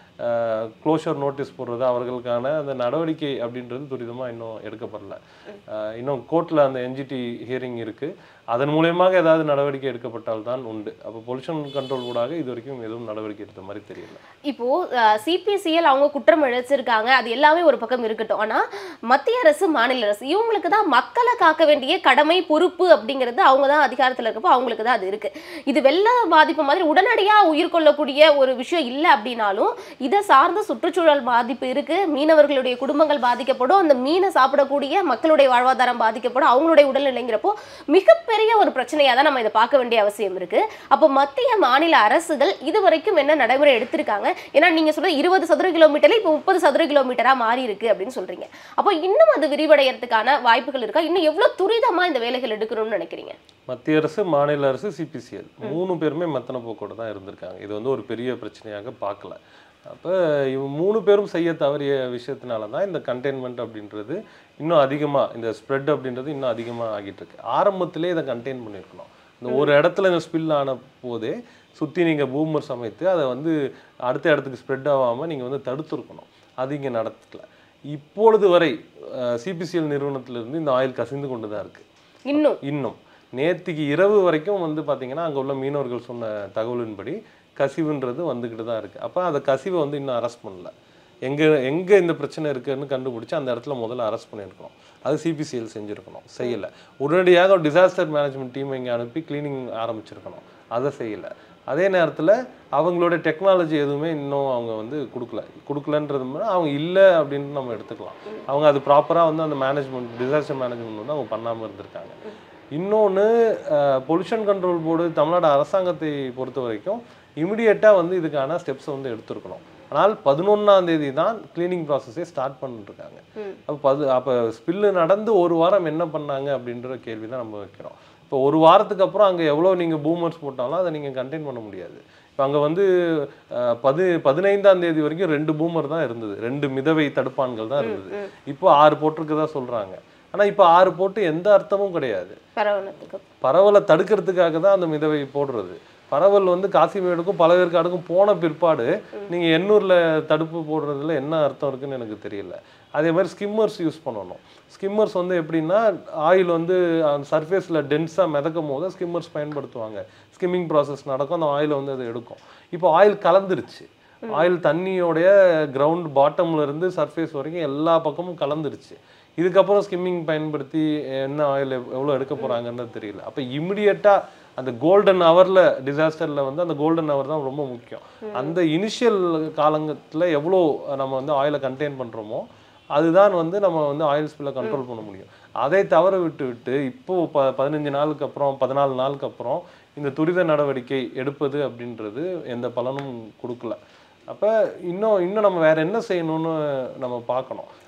க்ளோஷர் நோட்டீஸ் போடுறது அவர்களுக்கான அந்த நடவடிக்கை அப்படின்றது துரிதமாக இன்னும் எடுக்கப்படல அஹ், இன்னும் கோர்ட்டில் அந்த என்ஜிடி ஹியரிங் இருக்குது அதன் மூலியமாக ஏதாவது நடவடிக்கை எடுக்கப்பட்டால் தான் உண்டு அப்போ பொல்யூஷன் கண்ட்ரோல் ஊடாக இது வரைக்கும் எதுவும் நடவடிக்கை எடுத்த மாதிரி தெரியல இப்போ சிபிசிஎல் அவங்க குற்றம் இழைச்சிருக்காங்க அது எல்லாமே ஒரு பக்கம் இருக்கட்டும் ஆனா மத்திய அரசு மாநில அரசு இவங்களுக்கு தான் மக்களை காக்க வேண்டிய கடமை பொறுப்பு அப்படிங்கிறது அவங்க தான் அதிகாரத்துல இருக்கப்போ அவங்களுக்கு தான் அது இருக்கு இது வெள்ள பாதிப்பு மாதிரி உடனடியா உயிர் கொள்ளக்கூடிய ஒரு விஷயம் இல்லை அப்படின்னாலும் இதை சார்ந்த சுற்றுச்சூழல் பாதிப்பு இருக்கு மீனவர்களுடைய குடும்பங்கள் பாதிக்கப்படும் அந்த மீனை சாப்பிடக்கூடிய மக்களுடைய வாழ்வாதாரம் பாதிக்கப்படும் அவங்களுடைய உடல்நிலைங்கிறப்போ மிகப்பெரிய ஒரு பிரச்சனையா தான் நம்ம இதை பார்க்க வேண்டிய அவசியம் இருக்கு அப்போ மத்திய மாநில அரசுகள் இது வரைக்கும் என்ன நடைமுறை எடுத்திருக்காங்க ஏன்னா நீங்க சொல்ற இருபது சதுர கிலோமீட்டர்ல இப்போ முப்பது சதுர கிலோமீட்டரா மாறி இருக்கு அப்படின்னு சொல்றீங்க அப்போ இன்னும் அது விரிவடையறதுக்கான வாய்ப்புகள் இருக்கா இன்னும் எவ்வளவு துரிதமா இந்த வேலைகள் எடுக்கணும்னு நினைக்கிறீங்க மத்திய அரசு மாநில அரசு சிபிசிஎல் மூணு பேருமே மத்தன போக்கோட தான் இருந்திருக்காங்க இது வந்து ஒரு பெரிய பிரச்சனையாக பார்க்கல அப்போ இவங்க மூணு பேரும் செய்ய தவறிய விஷயத்தினால தான் இந்த கண்டெய்ன்மெண்ட் அப்படின்றது இன்னும் அதிகமாக இந்த ஸ்ப்ரெட் அப்படின்றது இன்னும் அதிகமாக ஆகிட்டு இருக்கு ஆரம்பத்திலே இதை கண்டெயின் பண்ணியிருக்கணும் இந்த ஒரு இடத்துல இந்த ஸ்பில் ஆன போதே சுற்றி நீங்கள் பூமர் சமைத்து அதை வந்து அடுத்த இடத்துக்கு ஸ்ப்ரெட் ஆகாமல் நீங்கள் வந்து தடுத்துருக்கணும் அது இங்கே நடக்கல இப்பொழுது வரை சிபிசிஎல் நிறுவனத்திலிருந்து இந்த ஆயில் கசிந்து கொண்டு தான் இருக்குது இன்னும் இன்னும் நேத்திக்கு இரவு வரைக்கும் வந்து பார்த்தீங்கன்னா அங்கே உள்ள மீனவர்கள் சொன்ன தகவலின்படி கசிவுன்றது வந்துக்கிட்டு தான் இருக்குது அப்போ அந்த கசிவை வந்து இன்னும் அரெஸ்ட் பண்ணல எங்கே எங்கே இந்த பிரச்சனை இருக்குன்னு கண்டுபிடிச்சு அந்த இடத்துல முதல்ல அரெஸ்ட் பண்ணியிருக்கணும் அது சிபிசிஎல் செஞ்சுருக்கணும் செய்யலை உடனடியாக டிசாஸ்டர் மேனேஜ்மெண்ட் டீம் இங்கே அனுப்பி க்ளீனிங் ஆரம்பிச்சிருக்கணும் அதை செய்யலை அதே நேரத்தில் அவங்களோட டெக்னாலஜி எதுவுமே இன்னும் அவங்க வந்து கொடுக்கல கொடுக்கலன்றது மாதிரி அவங்க இல்லை அப்படின்னு நம்ம எடுத்துக்கலாம் அவங்க அது ப்ராப்பராக வந்து அந்த மேனேஜ்மெண்ட் டிசாஸ்டர் மேனேஜ்மெண்ட் வந்து அவங்க பண்ணாமல் இருந்திருக்காங்க இன்னொன்று பொல்யூஷன் கண்ட்ரோல் போர்டு தமிழ்நாடு அரசாங்கத்தை பொறுத்த வரைக்கும் இமிடியேட்டாக வந்து இதுக்கான ஸ்டெப்ஸை வந்து எடுத்திருக்கணும் ஆனால் பதினொன்றாம் தேதி தான் க்ளீனிங் ப்ராசஸே ஸ்டார்ட் பண்ணிட்டுருக்காங்க அப்போ பது அப்போ ஸ்பில்லு நடந்து ஒரு வாரம் என்ன பண்ணாங்க அப்படின்ற கேள்வி தான் நம்ம வைக்கிறோம் இப்போ ஒரு வாரத்துக்கு அப்புறம் அங்கே எவ்வளோ நீங்கள் பூமர்ஸ் போட்டாலும் அதை நீங்கள் கண்டெயின் பண்ண முடியாது இப்போ அங்கே வந்து அஹ், பது பதினைந்தாம் தேதி வரைக்கும் ரெண்டு பூமர் தான் இருந்தது ரெண்டு மிதவை தடுப்பான்கள் தான் இருந்தது இப்போ ஆறு போட்டிருக்கதா சொல்கிறாங்க ஆனால் இப்போ ஆறு போட்டு எந்த அர்த்தமும் கிடையாது பரவனத்துக்கு பரவலை தடுக்கிறதுக்காக தான் அந்த மிதவை போடுறது பரவல் வந்து காசிமேடுக்கும் பழவேற்காடுக்கும் போன பிற்பாடு நீங்கள் எண்ணூரில் தடுப்பு போடுறதுல என்ன அர்த்தம் இருக்குன்னு எனக்கு தெரியல அதே மாதிரி ஸ்கிம்மர்ஸ் யூஸ் பண்ணணும் ஸ்கிம்மர்ஸ் வந்து எப்படின்னா ஆயில் வந்து அந்த சர்ஃபேஸில் டென்ஸாக மிதக்கும் போது ஸ்கிம்மர்ஸ் பயன்படுத்துவாங்க ஸ்கிம்மிங் ப்ராசஸ் நடக்கும் அந்த ஆயில் வந்து அதை எடுக்கும் இப்போ ஆயில் கலந்துருச்சு ஆயில் தண்ணியோடைய கிரவுண்ட் பாட்டம்ல இருந்து சர்ஃபேஸ் வரைக்கும் எல்லா பக்கமும் கலந்துருச்சு இதுக்கப்புறம் ஸ்கிம்மிங் பயன்படுத்தி என்ன ஆயில் எவ்வளோ எடுக்க போகிறாங்கன்றது தெரியல அப்போ இமிடியட்டாக அந்த கோல்டன் ஹவரில் டிசாஸ்டரில் வந்து அந்த கோல்டன் ஹவர் தான் ரொம்ப முக்கியம் அந்த இனிஷியல் காலங்கத்தில் எவ்வளோ நம்ம வந்து ஆயிலை கண்டெயின் பண்ணுறோமோ அதுதான் வந்து நம்ம வந்து ஆயில் ஸ்பில்லை கண்ட்ரோல் பண்ண முடியும் அதை தவற விட்டு விட்டு இப்போ ப பதினஞ்சு நாளுக்கு அப்புறம் பதினாலு நாளுக்கு அப்புறம் இந்த துரித நடவடிக்கை எடுப்பது அப்படின்றது எந்த பலனும் கொடுக்கல அப்போ இன்னும் இன்னும் நம்ம வேற என்ன செய்யணும்னு நம்ம பார்க்கணும்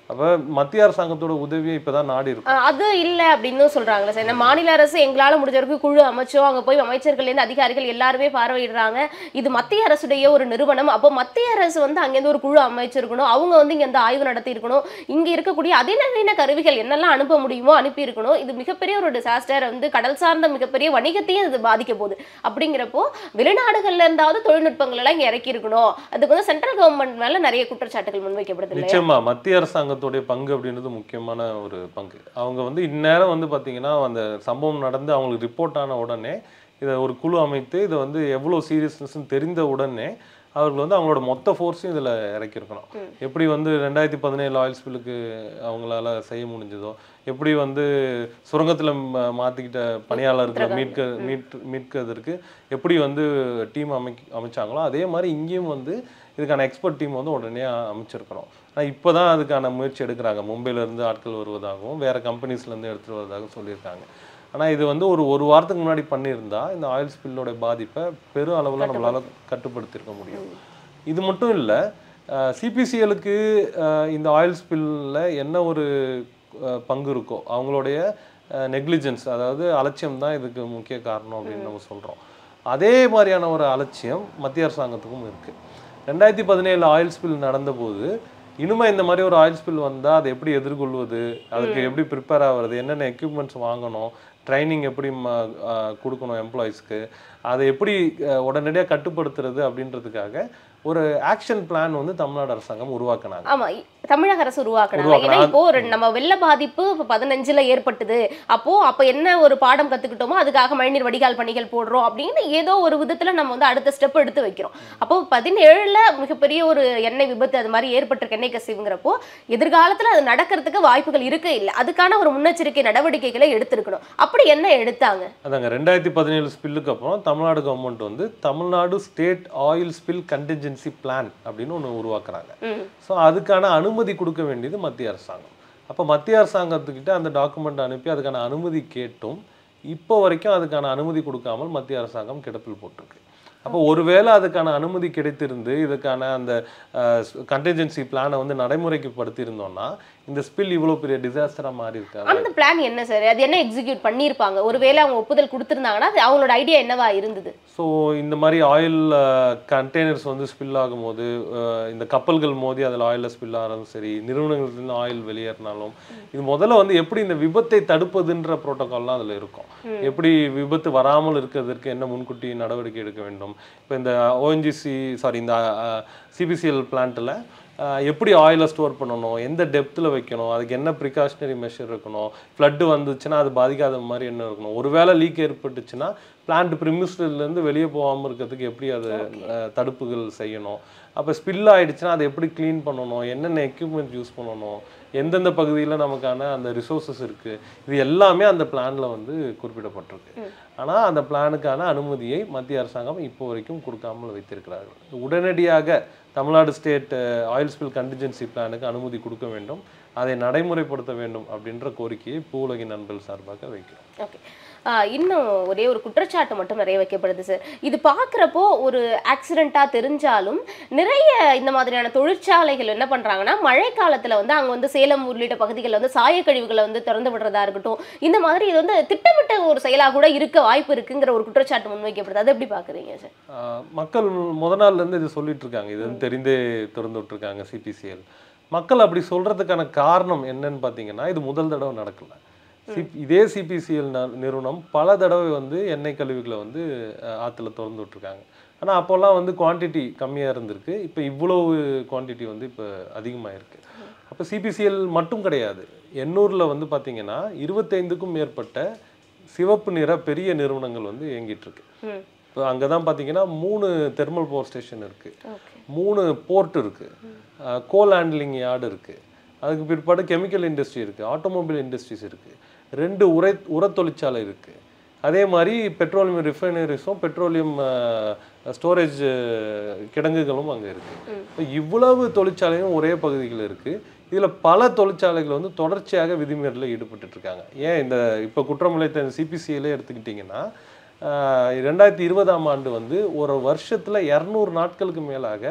அப்ப மத்திய அரசாங்கத்தோட உதவியை இப்பதான் நாடி இருக்கும் ஆஹ் அது இல்ல அப்படின்னு சொல்றாங்களே சார் நம்ம மாநில அரசு எங்களால முடிஞ்ச வரைக்கும் குழு அமைச்சோம் அங்க போய் அமைச்சர்கள் இருந்து அதிகாரிகள் எல்லாருமே பார்வையிடுறாங்க இது மத்திய அரசுடைய ஒரு நிறுவனம் அப்போ மத்திய அரசு வந்து அங்கேருந்து ஒரு குழு அமைச்சிருக்கணும் அவங்க வந்து இங்க இந்த ஆய்வு நடத்தி இருக்கணும் இங்க இருக்கக்கூடிய அதிநவீன கருவிகள் என்னெல்லாம் அனுப்ப முடியுமோ அனுப்பி இருக்கணும் இது மிகப்பெரிய ஒரு டிசாஸ்டர் வந்து கடல் சார்ந்த மிகப்பெரிய வணிகத்தையும் இது பாதிக்க போகுது அப்படிங்கிறப்போ வெளிநாடுகள்ல இருந்தாவது தொழில்நுட்பங்கள் எல்லாம் இங்க இறக்கி இருக்கணும் அதுக்கு வந்து சென்ட்ரல் கவர்மெண்ட் மேல நிறைய குற்றச்சாட்டுகள் முன்வைக்கப்படுது இல்லையா நிச்சயமா மத்திய அரசாங்கத்துடைய பங்கு அப்படின்றது முக்கியமான ஒரு பங்கு அவங்க வந்து இந்நேரம் வந்து பாத்தீங்கன்னா அந்த சம்பவம் நடந்து அவங்களுக்கு ரிப்போர்ட் ஆன உடனே இதை ஒரு குழு அமைத்து இதை வந்து எவ்வளோ சீரியஸ்னஸ்ன்னு தெரிந்த உடனே அவர்கள் வந்து அவங்களோட மொத்த ஃபோர்ஸையும் இதில் இறக்கியிருக்கணும் எப்படி வந்து ரெண்டாயிரத்தி பதினேழு ஆயில் ஸ்பில்லுக்கு அவங்களால செய்ய முடிஞ்சதோ எப்படி வந்து சுரங்கத்தில் மாற்றிக்கிட்ட பணியாளர்களை மீட்க மீட் மீட்கிறதுக்கு எப்படி வந்து டீம் அமை அமைச்சாங்களோ அதே மாதிரி இங்கேயும் வந்து இதுக்கான எக்ஸ்பர்ட் டீம் வந்து உடனே அமைச்சிருக்கிறோம் ஆனால் இப்போ தான் அதுக்கான முயற்சி எடுக்கிறாங்க மும்பையிலேருந்து ஆட்கள் வருவதாகவும் வேறு கம்பெனிஸ்லேருந்து எடுத்துகிட்டு வருவதாகவும் சொல்லியிருக்காங்க ஆனால் இது வந்து ஒரு ஒரு வாரத்துக்கு முன்னாடி பண்ணியிருந்தா இந்த ஆயில் ஸ்பில்லோட பாதிப்பை பெரும் அளவில் நம்மளால கட்டுப்படுத்தியிருக்க முடியும் இது மட்டும் இல்லை சிபிசிஎலுக்கு இந்த ஆயில் ஸ்பில்ல என்ன ஒரு அஹ், பங்கு இருக்கோ அவங்களுடைய நெக்லிஜென்ஸ் அதாவது அலட்சியம் தான் இதுக்கு முக்கிய காரணம் அப்படின்னு நம்ம சொல்கிறோம் அதே மாதிரியான ஒரு அலட்சியம் மத்திய அரசாங்கத்துக்கும் இருக்குது ரெண்டாயிரத்தி பதினேழு ஆயில் ஸ்பில் நடந்தபோது இனிமே இந்த மாதிரி ஒரு ஆயில் ஸ்பில் வந்தால் அதை எப்படி எதிர்கொள்வது அதுக்கு எப்படி ப்ரிப்பேர் ஆகிறது என்னென்ன எக்யூப்மெண்ட்ஸ் வாங்கணும் ட்ரைனிங் எப்படி ம- அஹ் கொடுக்கணும் எம்ப்ளாயீஸ்க்கு அதை எப்படி உடனடியாக கட்டுப்படுத்துறது அப்படின்றதுக்காக ஒரு ஆக்ஷன் பிளான் வந்து தமிழ்நாடு அரசாங்கம் உருவாக்குனாங்க ஆமா இ- தமிழக அரசு உருவாக்குனாங்க உருவாக்குனா- ஏன்னா இப்போ ஒரு நம்ம வெள்ள பாதிப்பு இப்போ பதினஞ்சுல ஏற்பட்டது அப்போ அப்ப என்ன ஒரு பாடம் கத்துக்கிட்டோமோ அதுக்காக மழைநீர் வடிகால் பணிகள் போடுறோம் அப்படின்னு ஏதோ ஒரு விதத்துல நம்ம வந்து அடுத்த ஸ்டெப் எடுத்து வைக்கிறோம் அப்போ பதினேழுல மிகப்பெரிய ஒரு எண்ணெய் விபத்து அது மாதிரி ஏற்பட்டிருக்கு எண்ணெய் கசிவுங்கிறப்போ எதிர்காலத்துல அது நடக்கிறதுக்கு வாய்ப்புகள் இருக்கே இல்லை அதுக்கான ஒரு முன்னெச்சரிக்கை நடவடிக்கைகளை எடுத்திருக்கணும் அப்படி என்ன எடுத்தாங்க அதாங்க ரெண்டாயிரத்தி பதினேழு ஸ்பில்லுக்கு அப்புறம் தமிழ்நாடு கவர்மெண்ட் வந்து Tamil Nadu state oil spill contingency plan அப்படின்னு ஒன்று உருவாக்குறாங்க ம். ஸோ அதுக்கான அனுமதி கொடுக்க வேண்டியது மத்திய அரசாங்கம் அப்போ மத்திய அரசாங்கத்துக்கிட்ட அந்த டாக்குமெண்ட் அனுப்பி அதுக்கான அனுமதி கேட்டும் இப்போ வரைக்கும் அதுக்கான அனுமதி கொடுக்காமல் மத்திய அரசாங்கம் கிடப்பில் போட்டிருக்கு அப்போ ஒருவேளை அதுக்கான அனுமதி கிடைத்திருந்து இதுக்கான அந்த கண்டின்ஜென்சி பிளானை வந்து நடைமுறைக்கு படுத்தியிருந்தோம்னா இந்த ஸ்பில் இவ்வளோ பெரிய டிசாஸ்டராக மாறி இருக்காது அந்த பிளான் என்ன சார் அது என்ன எக்ஸிக்யூட் பண்ணியிருப்பாங்க ஒருவேளை அவங்க ஒப்புதல் கொடுத்திருந்தாங்கன்னா அது அவங்களோட ஐடியா என்னவா இருந்தது ஸோ இந்த மாதிரி ஆயில் கண்டெய்னர்ஸ் வந்து ஸ்பில் ஆகும்போது அஹ், இந்த கப்பல்கள் மோதி அதில் ஆயிலில் ஸ்பில் ஆகிறதும் சரி நிறுவனங்கள்லேருந்து ஆயில் வெளியேறினாலும் இது முதல்ல வந்து எப்படி இந்த விபத்தை தடுப்பதுன்ற ப்ரோட்டோகால்லாம் அதில் இருக்கும் எப்படி விபத்து வராமல் இருக்கிறதுக்கு என்ன முன்கூட்டி நடவடிக்கை எடுக்க வேண்டும் இப்போ இந்த ஓஎன்ஜிசி சாரி இந்த சிபிசிஎல் பிளான்ட்டில் எப்படி ஆயிலை ஸ்டோர் பண்ணணும் எந்த டெப்த்தில் வைக்கணும் அதுக்கு என்ன ப்ரிகாஷனரி மெஷர் இருக்கணும் ஃப்ளட்டு வந்துச்சுன்னா அது பாதிக்காத மாதிரி என்ன இருக்கணும் ஒருவேளை லீக் ஏற்பட்டுச்சுன்னா பிளான்ட் இருந்து வெளியே போகாமல் இருக்கிறதுக்கு எப்படி அது அஹ், தடுப்புகள் செய்யணும் அப்போ ஸ்பில் ஆயிடுச்சுன்னா அதை எப்படி க்ளீன் பண்ணணும் என்னென்ன எக்யூப்மெண்ட் யூஸ் பண்ணணும் எந்தெந்த பகுதியில் நமக்கான அந்த ரிசோர்சஸ் இருக்குது இது எல்லாமே அந்த பிளானில் வந்து குறிப்பிடப்பட்டிருக்கு ஆனால் அந்த பிளானுக்கான அனுமதியை மத்திய அரசாங்கம் இப்போ வரைக்கும் கொடுக்காமல் வைத்திருக்கிறார்கள் உடனடியாக Tamil Nadu state oil spill contingency பிளானுக்கு அனுமதி கொடுக்க வேண்டும் அதை நடைமுறைப்படுத்த வேண்டும் அப்படின்ற கோரிக்கையை பூவுலகின் நண்பர்கள் சார்பாக வைக்கிறோம் ஓகே இன்னும் ஒரே ஒரு குற்றச்சாட்டு மட்டும் நிறைய வைக்கப்படுது சார் இது பார்க்குறப்போ ஒரு ஆக்சிடெண்ட்டாக தெரிஞ்சாலும் நிறைய இந்த மாதிரியான தொழிற்சாலைகள் என்ன பண்ணுறாங்கன்னா மழை காலத்தில் வந்து அங்கே வந்து சேலம் உள்ளிட்ட பகுதிகளில் வந்து சாயக்கழிவுகளை வந்து திறந்து விடுறதா இருக்கட்டும் இந்த மாதிரி இது வந்து திட்டமிட்ட ஒரு செயலாக கூட இருக்க வாய்ப்பு இருக்குங்கிற ஒரு குற்றச்சாட்டு முன்வைக்கப்படுது அதை எப்படி பார்க்குறீங்க சார் ஆஹ் மக்கள் முத நாள்ல இருந்து இது சொல்லிட்டு இருக்காங்க இது வந்து தெரிந்தே திறந்து விட்டுருக்காங்க சிபிசிஎல் மக்கள் அப்படி சொல்றதுக்கான காரணம் என்னன்னு பார்த்தீங்கன்னா இது முதல் தடவை நடக்கல சிப் இதே சிபிசிஎல் நிறுவனம் பல தடவை வந்து எண்ணெய் கழிவுகளை வந்து ஆஹ் ஆத்துல திறந்து விட்டுருக்காங்க ஆனா அப்போல்லாம் வந்து குவான்டிட்டி கம்மியா இருந்திருக்கு இப்போ இவ்வளவு குவான்டிட்டி வந்து இப்போ அதிகமாக இருக்கு அப்போ சிபிசிஎல் மட்டும் கிடையாது எண்ணூர்ல வந்து பார்த்தீங்கன்னா இருபத்தைந்துக்கும் மேற்பட்ட சிவப்பு நிற பெரிய நிறுவனங்கள் வந்து இயங்கிட்டு இருக்கு ம் இப்போ அங்கே தான் பார்த்தீங்கன்னா மூணு தெர்மல் பவர் ஸ்டேஷன் இருக்குது ஓகே மூணு போர்ட் இருக்குது கோல் ஹேண்ட்லிங் யார்டு இருக்குது அதுக்கு பிற்பாடு கெமிக்கல் இண்டஸ்ட்ரி இருக்குது ஆட்டோமொபைல் இண்டஸ்ட்ரீஸ் இருக்குது ரெண்டு உரை உர தொழிற்சாலை இருக்குது அதே மாதிரி பெட்ரோலியம் ரிஃபைனரிஸும் பெட்ரோலியம் ஸ்டோரேஜ் கிடங்குகளும் அங்கே இருக்குது இப்போ இவ்வளவு தொழிற்சாலையும் ஒரே பகுதியில் இருக்குது இதில் பல தொழிற்சாலைகள் வந்து தொடர்ச்சியாக விதிமீறலில் ஈடுபட்டுட்டு இருக்காங்க ஏன் இந்த இப்போ குற்றமிழைத்த சிபிசியிலே எடுத்துக்கிட்டிங்கன்னா ஆஹ் ரெண்டாயிரத்தி இருபதாம் ஆண்டு வந்து ஒரு வருஷத்தில் இரநூறு நாட்களுக்கு மேலாக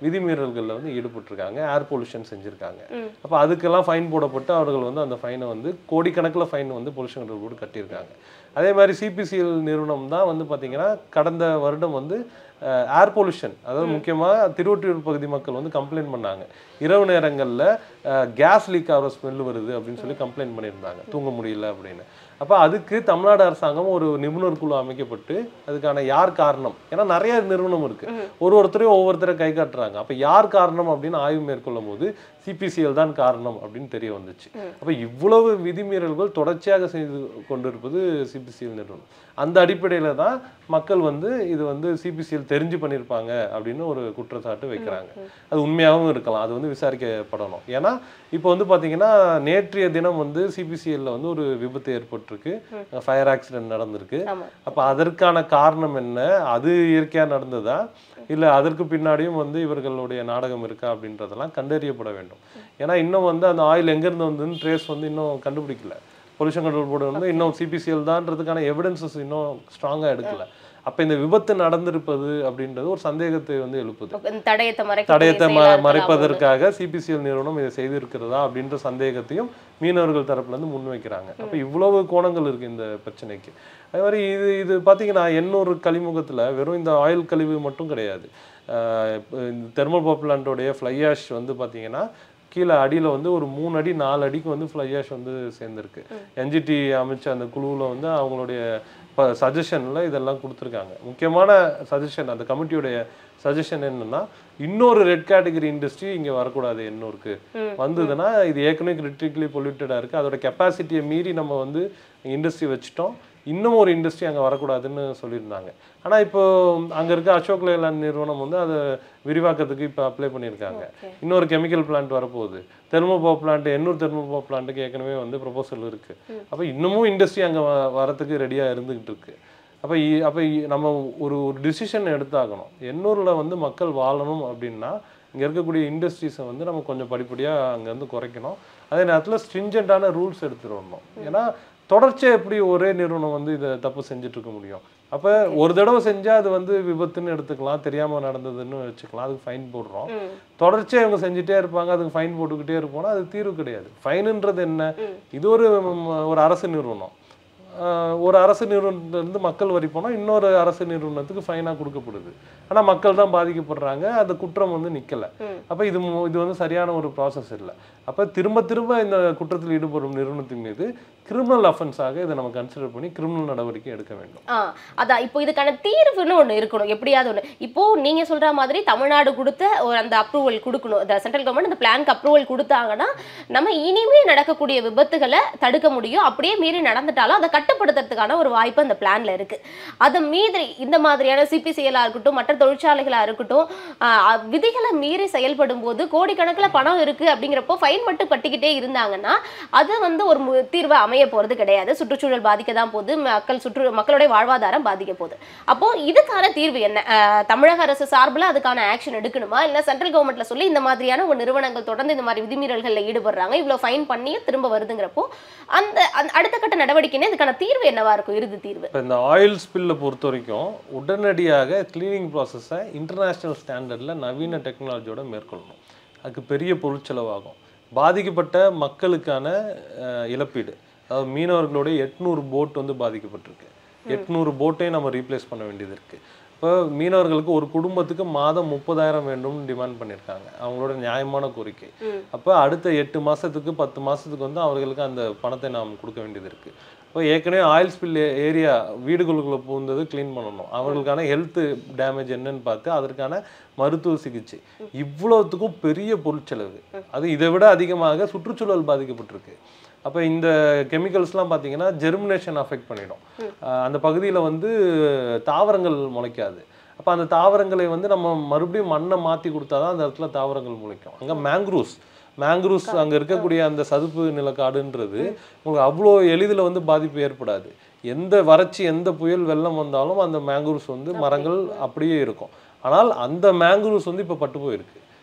விதிமீறல்களில் வந்து ஈடுபட்டிருக்காங்க ஏர் பொல்யூஷன் செஞ்சுருக்காங்க அப்போ அதுக்கெல்லாம் ஃபைன் போடப்பட்டு அவர்கள் வந்து அந்த ஃபைனை வந்து கோடிக்கணக்கில் ஃபைன் வந்து பொல்யூஷன் கண்ட்ரோல் போர்டு கட்டியிருக்காங்க அதே மாதிரி சிபிசிஎல் நிறுவனம் தான் வந்து பார்த்தீங்கன்னா கடந்த வருடம் வந்து ஏர் பொல்யூஷன் அதாவது முக்கியமாக திருவொற்றியூர் பகுதி மக்கள் வந்து கம்ப்ளைண்ட் பண்ணாங்க இரவு நேரங்களில் கேஸ் லீக் ஆகிற ஸ்மெல் வருது அப்படின்னு சொல்லி கம்ப்ளைண்ட் பண்ணியிருந்தாங்க தூங்க முடியல அப்படின்னு அப்போ அதுக்கு தமிழ்நாடு அரசாங்கம் ஒரு நிபுணர் குழு அமைக்கப்பட்டு அதுக்கான யார் காரணம் ஏன்னா நிறைய நிறுவனம் இருக்கு ஒரு ஒருத்தரையும் ஒவ்வொருத்தரை கை காட்டுறாங்க அப்போ யார் காரணம் அப்படின்னு ஆய்வு மேற்கொள்ளும் போது சிபிசிஎல் தான் காரணம் அப்படின்னு தெரிய வந்துச்சு அப்போ இவ்வளவு விதிமீறல்கள் தொடர்ச்சியாக செய்து கொண்டிருப்பது சிபிசிஎல் நிறுவனம் அந்த அடிப்படையில் தான் மக்கள் வந்து இது வந்து சிபிசிஎல் தெரிஞ்சு பண்ணியிருப்பாங்க அப்படின்னு ஒரு குற்றச்சாட்டு வைக்கிறாங்க அது உண்மையாகவும் இருக்கலாம் அது வந்து விசாரிக்கப்படணும் ஏன்னா இப்போ வந்து பார்த்தீங்கன்னா நேற்றைய தினம் வந்து சிபிசிஎல்ல வந்து ஒரு விபத்து ஏற்பட்டிருக்கு ஃபயர் ஆக்சிடென்ட் நடந்திருக்கு ஆமா அப்போ அதற்கான காரணம் என்ன அது இயற்கையாக நடந்ததா இல்லை அதற்கு பின்னாடியும் வந்து இவர்களுடைய நாடகம் இருக்கா அப்படின்றதெல்லாம் கண்டறியப்பட வேண்டும் ஏன்னா இன்னும் வந்து அந்த ஆயில் எங்கேருந்து வந்ததுன்னு ட்ரேஸ் வந்து இன்னும் கண்டுபிடிக்கல பொல்யூஷன் கண்ட்ரோல் போர்டு வந்து இன்னும் சிபிசிஎல் தான்றதுக்கான எவிடன்சஸ் இன்னும் ஸ்ட்ராங்காக எடுக்கல அப்போ இந்த விபத்து நடந்திருப்பது அப்படின்றது ஒரு சந்தேகத்தை வந்து எழுப்புது இந்த தடயத்தை மறைக்க தடயத்தை ம மறைப்பதற்காக சிபிசிஎல் நிறுவனம் இதை செய்திருக்கிறதா அப்படின்ற சந்தேகத்தையும் மீனவர்கள் தரப்புல இருந்து முன்வைக்கிறாங்க அப்போ இவ்வளவு கோணங்கள் இருக்கு இந்த பிரச்சனைக்கு அதே மாதிரி இது இது பார்த்தீங்கன்னா எண்ணூறு கழிமுகத்துல வெறும் இந்த ஆயில் கழிவு மட்டும் கிடையாது ஆஹ் இப்ப இந்த தெர்மல் பவர் பிளான்ட்டோடைய ஃப்ளை ஆஷ் வந்து பார்த்தீங்கன்னா கீழே அடியில் வந்து ஒரு மூணு அடி நாலு அடிக்கு வந்து ஃப்ளை ஆஷ் வந்து சேர்ந்துருக்கு என்ஜிடி அமைச்ச அந்த குழுவில் வந்து அவங்களுடைய இப்போ சஜஷனில் இதெல்லாம் கொடுத்துருக்காங்க முக்கியமான சஜஷன் அந்த கமிட்டியுடைய சஜஷன் என்னன்னா இன்னொரு ரெட் கேட்டகரி இண்டஸ்ட்ரி இங்கே வரக்கூடாது எண்ணூருக்கு வந்ததுன்னா இது ஏற்கனவே கிரிட்டிக்கலி பொல்யூட்டடாக இருக்குது அதோட கெப்பாசிட்டியை மீறி நம்ம வந்து இண்டஸ்ட்ரி வச்சுட்டோம் இன்னும் ஒரு இண்டஸ்ட்ரி அங்கே வரக்கூடாதுன்னு சொல்லியிருந்தாங்க ஆனால் இப்போ அங்கே இருக்க அசோக் லேலாண்ட் நிறுவனம் வந்து அதை விரிவாக்கத்துக்கு இப்போ அப்ளை பண்ணியிருக்காங்க இன்னொரு கெமிக்கல் பிளான்ட் வரப்போகுது thermo power plant Ennore thermo power பிளான்ட்டுக்கு ஏற்கனவே வந்து ப்ரொபோசல் இருக்கு அப்போ இன்னமும் இண்டஸ்ட்ரி அங்கே வரத்துக்கு ரெடியாக இருந்துகிட்டு இருக்கு அப்போ அப்போ நம்ம ஒரு ஒரு டிசிஷன் எடுத்தாகணும் எண்ணூரில் வந்து மக்கள் வாழணும் அப்படின்னா இங்கே இருக்கக்கூடிய இண்டஸ்ட்ரீஸை வந்து நம்ம கொஞ்சம் படிப்படியாக அங்கேருந்து குறைக்கணும் அதே நேரத்தில் ஸ்ட்ரிஞ்சண்டான ரூல்ஸ் எடுத்துட்டு வரணும் ஏன்னா தொடர்ச்சியாக எப்படி ஒரே நிறுவனம் வந்து இதை தப்பு செஞ்சுட்டு இருக்க முடியும் அப்போ ஒரு தடவை செஞ்சால் அது வந்து விபத்துன்னு எடுத்துக்கலாம் தெரியாமல் நடந்ததுன்னு வச்சுக்கலாம் அதுக்கு ஃபைன் போடுறோம் தொடர்ச்சியாக இவங்க செஞ்சுட்டே இருப்பாங்க அதுக்கு ஃபைன் போட்டுக்கிட்டே இருப்போம்னா அது தீர்வு கிடையாது ஃபைனுன்றது என்ன இது ஒரு ம், ஒரு அரசு நிறுவனம் ஆஹ் ஒரு அரசு நிறுவனத்திலிருந்து மக்கள் வரி போனால் இன்னொரு அரசு நிறுவனத்துக்கு ஃபைனாக கொடுக்கப்படுது ஆனால் மக்கள் தான் பாதிக்கப்படுறாங்க அந்த குற்றம் வந்து நிற்கலை அப்போ இது மு- இது வந்து சரியான ஒரு ப்ராசஸ் இல்லை அப்போ திரும்ப திரும்ப இந்த குற்றத்தில் ஈடுபடும் நிறுவனத்தின் மீது கிரிமினல் அஃபென்ஸாக இதை நம்ம கன்சிடர் பண்ணி கிரிமினல் நடவடிக்கை எடுக்க வேண்டும் ஆ அதான் இப்போ இதுக்கான தீர்வுன்னு ஒண்ணு இருக்கணும் எப்படியாவது ஒண்ணு இப்போ நீங்க சொல்ற மாதிரி தமிழ்நாடு கொடுத்த ஒரு அந்த அப்ரூவல் கொடுக்கணும் இந்த சென்ட்ரல் கவர்மெண்ட் அந்த பிளான்க்கு அப்ரூவல் கொடுத்தாங்கன்னா நம்ம இனிமே நடக்கக்கூடிய விபத்துகளை தடுக்க முடியும் அப்படியே மீறி நடந்துட்டாலும் அதை கட்டுப்படுத்துறதுக்கான ஒரு வாய்ப்பு அந்த பிளான்ல இருக்கு அதை மீறி இந்த மாதிரியான சிபிசிஎலா இருக்கட்டும் மற்ற தொழிற்சாலைகளா இருக்கட்டும் ஆ, விதிகளை மீறி செயல்படும் போது கோடிக்கணக்கில் பணம் இருக்கு அப்படிங்கிறப்போ ஃபைன் மட்டும் கட்டிக்கிட்டே இருந்தாங்கன்னா அது வந்து ஒரு மு- தீர்வு அமைய போறது கிடையாது சுற்றுச்சூழல் பாதிக்க தான் போகுது மக்கள் சுற்று மக்களுடைய வாழ்வாதாரம் பாதிக்க போகுது அப்போ இதுக்கான தீர்வு என்ன அஹ், தமிழக அரசு சார்பில் அதுக்கான ஆக்ஷன் எடுக்கணுமா இல்லை சென்ட்ரல் கவர்மெண்ட்ல சொல்லி இந்த மாதிரியான ஒரு நிறுவனங்கள் தொடர்ந்து இந்த மாதிரி விதிமீறல்களில் ஈடுபடுறாங்க இவ்வளோ ஃபைன் பண்ணியும் திரும்ப வருதுங்கிறப்போ அந்த அந்த அடுத்த கட்ட நடவடிக்கைன்னு இதுக்கான தீர்வு என்னவா இருக்கும் இறுதி தீர்வு இப்போ இந்த ஆயில் ஸ்பில்லை பொறுத்த வரைக்கும் உடனடியாக கிளீனிங் ப்ராசஸை இன்டர்நேஷ்னல் ஸ்டாண்டர்டில் நவீன டெக்னாலஜியோட மேற்கொள்ளணும் அதுக்கு பெரிய பொருட்செலவாகும் பாதிக்கப்பட்ட மக்களுக்கான அஹ், இழப்பீடு அதாவது மீனவர்களுடைய எட்நூறு போட் வந்து பாதிக்கப்பட்டிருக்கு எட்நூறு போட்டையும் நம்ம ரீப்ளேஸ் பண்ண வேண்டியது இருக்கு இப்போ மீனவர்களுக்கு ஒரு குடும்பத்துக்கு மாதம் முப்பதாயிரம் வேண்டும்னு டிமாண்ட் பண்ணியிருக்காங்க அவங்களோட நியாயமான கோரிக்கை அப்போ அடுத்த எட்டு மாசத்துக்கு பத்து மாசத்துக்கு வந்து அவர்களுக்கு அந்த பணத்தை நாம் கொடுக்க வேண்டியது இருக்கு இப்போ ஏற்கனவே ஆயில் ஸ்பில் ஏரியா வீடுகளுக்குள்ள பூந்தது க்ளீன் பண்ணணும் அவர்களுக்கான ஹெல்த் டேமேஜ் என்னன்னு பார்த்து அதற்கான மருத்துவ சிகிச்சை இவ்வளவுத்துக்கும் பெரிய பொருட்செலவு அது இதை விட அதிகமாக சுற்றுச்சூழல் பாதிக்கப்பட்டிருக்கு அப்போ இந்த கெமிக்கல்ஸ்லாம் பார்த்தீங்கன்னா ஜெர்மினேஷன் அஃபெக்ட் பண்ணிடும் அஹ் அந்த பகுதியில் வந்து தாவரங்கள் முளைக்காது அப்போ அந்த தாவரங்களை வந்து நம்ம மறுபடியும் மண்ணை மாற்றி கொடுத்தா தான் அந்த இடத்துல தாவரங்கள் முளைக்கும் அங்கே மேங்க்ரூவ்ஸ் மேங்க்ரூவ்ஸ் அங்கே இருக்கக்கூடிய அந்த சதுப்பு நிலக்காடுன்றது உங்களுக்கு அவ்வளோ எளிதில் வந்து பாதிப்பு ஏற்படாது எந்த வறட்சி எந்த புயல் வெள்ளம் வந்தாலும் அந்த மேங்க்ரூவ்ஸ் வந்து மரங்கள் அப்படியே இருக்கும் ஆனால் அந்த மேங்க்ரூவ்ஸ் வந்து இப்போ பட்டு போயிருக்கு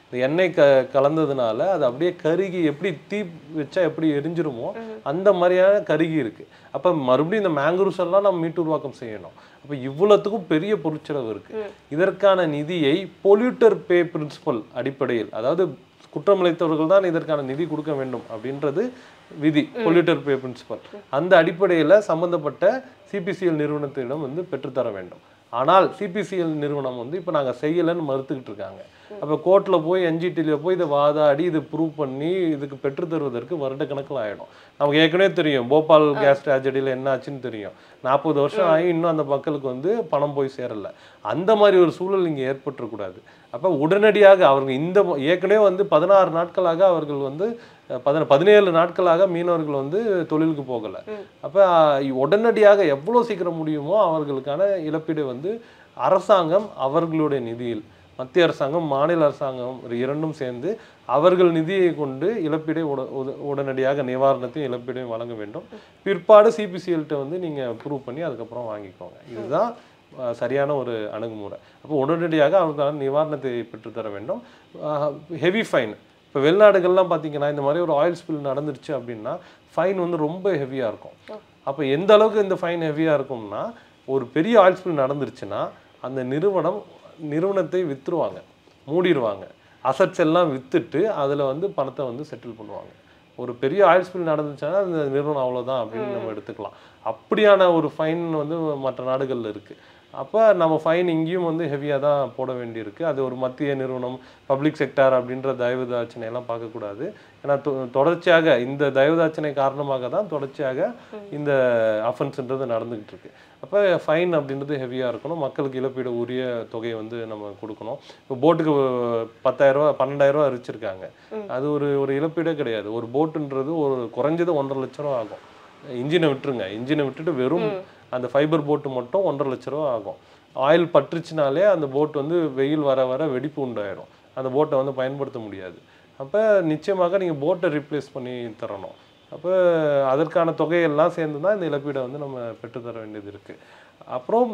இந்த எண்ணெய் க கலந்ததுனால அது அப்படியே கருகி எப்படி தீ வச்சா எப்படி எரிஞ்சிருமோ அந்த மாதிரியான கருகி இருக்கு அப்ப மறுபடியும் இந்த மேங்க்ரூஸ் எல்லாம் நம்ம மீட்டுருவாக்கம் செய்யணும் அப்ப இவ்வளவுத்துக்கும் பெரிய பொருட்செலவு இருக்கு இதற்கான நிதியை பொல்யூட்டர் பே பிரின்சிபல் அடிப்படையில் அதாவது குற்றமிழைத்தவர்கள் தான் இதற்கான நிதி கொடுக்க வேண்டும் அப்படின்றது விதி பொல்யூட்டர் பே பிரின்சிபல் அந்த அடிப்படையில் சம்பந்தப்பட்ட சிபிசிஎல் நிறுவனத்திடம் வந்து பெற்றுத்தர வேண்டும் ஆனால் சிபிசிஎல் நிறுவனம் வந்து இப்போ நாங்கள் செய்யலைன்னு மறுத்துக்கிட்டு இருக்காங்க அப்போ கோர்ட்டில் போய் என்ஜிடியில் போய் இதை வாதாடி இது ப்ரூவ் பண்ணி இதுக்கு பெற்றுத் தருவதற்கு வருடக்கணக்கில் ஆகிடும் நமக்கு ஏற்கனவே தெரியும் போபால் கேஸ் ட்ராஜடியில் என்ன ஆச்சுன்னு தெரியும் நாற்பது வருஷம் ஆகி இன்னும் அந்த மக்களுக்கு வந்து பணம் போய் சேரல அந்த மாதிரி ஒரு சூழல் இங்கே ஏற்பட்டுறக்கூடாது அப்போ உடனடியாக அவங்க இந்த மு- ஏற்கனவே வந்து பதினாறு நாட்களாக அவர்கள் வந்து அஹ், பதின பதினேழு நாட்களாக மீனவர்கள் வந்து தொழிலுக்கு போகலை அப்போ உடனடியாக எவ்வளோ சீக்கிரம் முடியுமோ அவர்களுக்கான இழப்பீடு வந்து அரசாங்கம் அவர்களுடைய நிதியில் மத்திய அரசாங்கம் மாநில அரசாங்கம் இது இரண்டும் சேர்ந்து அவர்கள் நிதியை கொண்டு இழப்பீடை உட உத- உடனடியாக நிவாரணத்தையும் இழப்பீடையும் வழங்க வேண்டும் பிற்பாடு சிபிசிஎல்கிட்ட வந்து நீங்கள் ப்ரூவ் பண்ணி அதுக்கப்புறம் வாங்கிக்கோங்க இதுதான் அஹ், சரியான ஒரு அணுகுமுறை அப்போ உடனடியாக அவர்களுக்கான நிவாரணத்தை பெற்றுத்தர வேண்டும் ஹெவி ஃபைன் இப்போ வெளிநாடுகள்லாம் பார்த்தீங்கன்னா இந்த மாதிரி ஒரு ஆயில் ஸ்பில் நடந்துருச்சு அப்படின்னா ஃபைன் வந்து ரொம்ப ஹெவியாக இருக்கும் அப்போ எந்த அளவுக்கு இந்த ஃபைன் ஹெவியாக இருக்கும்னா ஒரு பெரிய ஆயில் ஸ்பில் நடந்துருச்சுன்னா அந்த நிறுவனம் நிறுவனத்தை விற்றுருவாங்க மூடிடுவாங்க அசட்ஸ் எல்லாம் விற்றுட்டு அதில் வந்து பணத்தை வந்து செட்டில் பண்ணுவாங்க ஒரு பெரிய ஆயில் ஸ்பில் நடந்துச்சுன்னா அந்த நிறுவனம் அவ்வளோதான் அப்படின்னு நம்ம எடுத்துக்கலாம் அப்படியான ஒரு ஃபைன் வந்து மற்ற நாடுகளில் இருக்குது அப்போ நம்ம ஃபைன் இங்கேயும் வந்து ஹெவியாக தான் போட வேண்டியிருக்கு அது ஒரு மத்திய நிறுவனம் பப்ளிக் செக்டார் அப்படின்ற தயவுதாட்சணை எல்லாம் பார்க்கக்கூடாது ஏன்னா தொ- தொடர்ச்சியாக இந்த தயவுதாட்சணை காரணமாக தான் தொடர்ச்சியாக இந்த அஃபென்ஸ்ன்றது நடந்துகிட்டு இருக்கு அப்போ ஃபைன் அப்படின்றது ஹெவியாக இருக்கணும் மக்களுக்கு இழப்பீடு உரிய தொகையை வந்து நம்ம கொடுக்கணும் இப்போ போட்டுக்கு பத்தாயிரரூவா பன்னெண்டாயிரரூவா அரிச்சிருக்காங்க அது ஒரு ஒரு இழப்பீடே கிடையாது ஒரு போட்டுன்றது ஒரு குறைஞ்சது ஒன்றரை லட்ச ரூபா ஆகும் இன்ஜினை விட்டுருங்க இன்ஜினை விட்டுட்டு வெறும் அந்த ஃபைபர் போட்டு மட்டும் ஒன்றரை லட்ச ரூபா ஆகும் ஆயில் பட்டுச்சுனாலே அந்த போட் வந்து வெயில் வர வர வெடிப்பு உண்டாயிரும் அந்த போட்டை வந்து பயன்படுத்த முடியாது அப்போ நிச்சயமாக நீங்கள் போட்டை ரீப்ளேஸ் பண்ணி தரணும் அப்போ அதற்கான தொகையெல்லாம் சேர்ந்து தான் இந்த இழப்பீடை வந்து நம்ம பெற்றுத்தர வேண்டியது இருக்குது அப்புறம்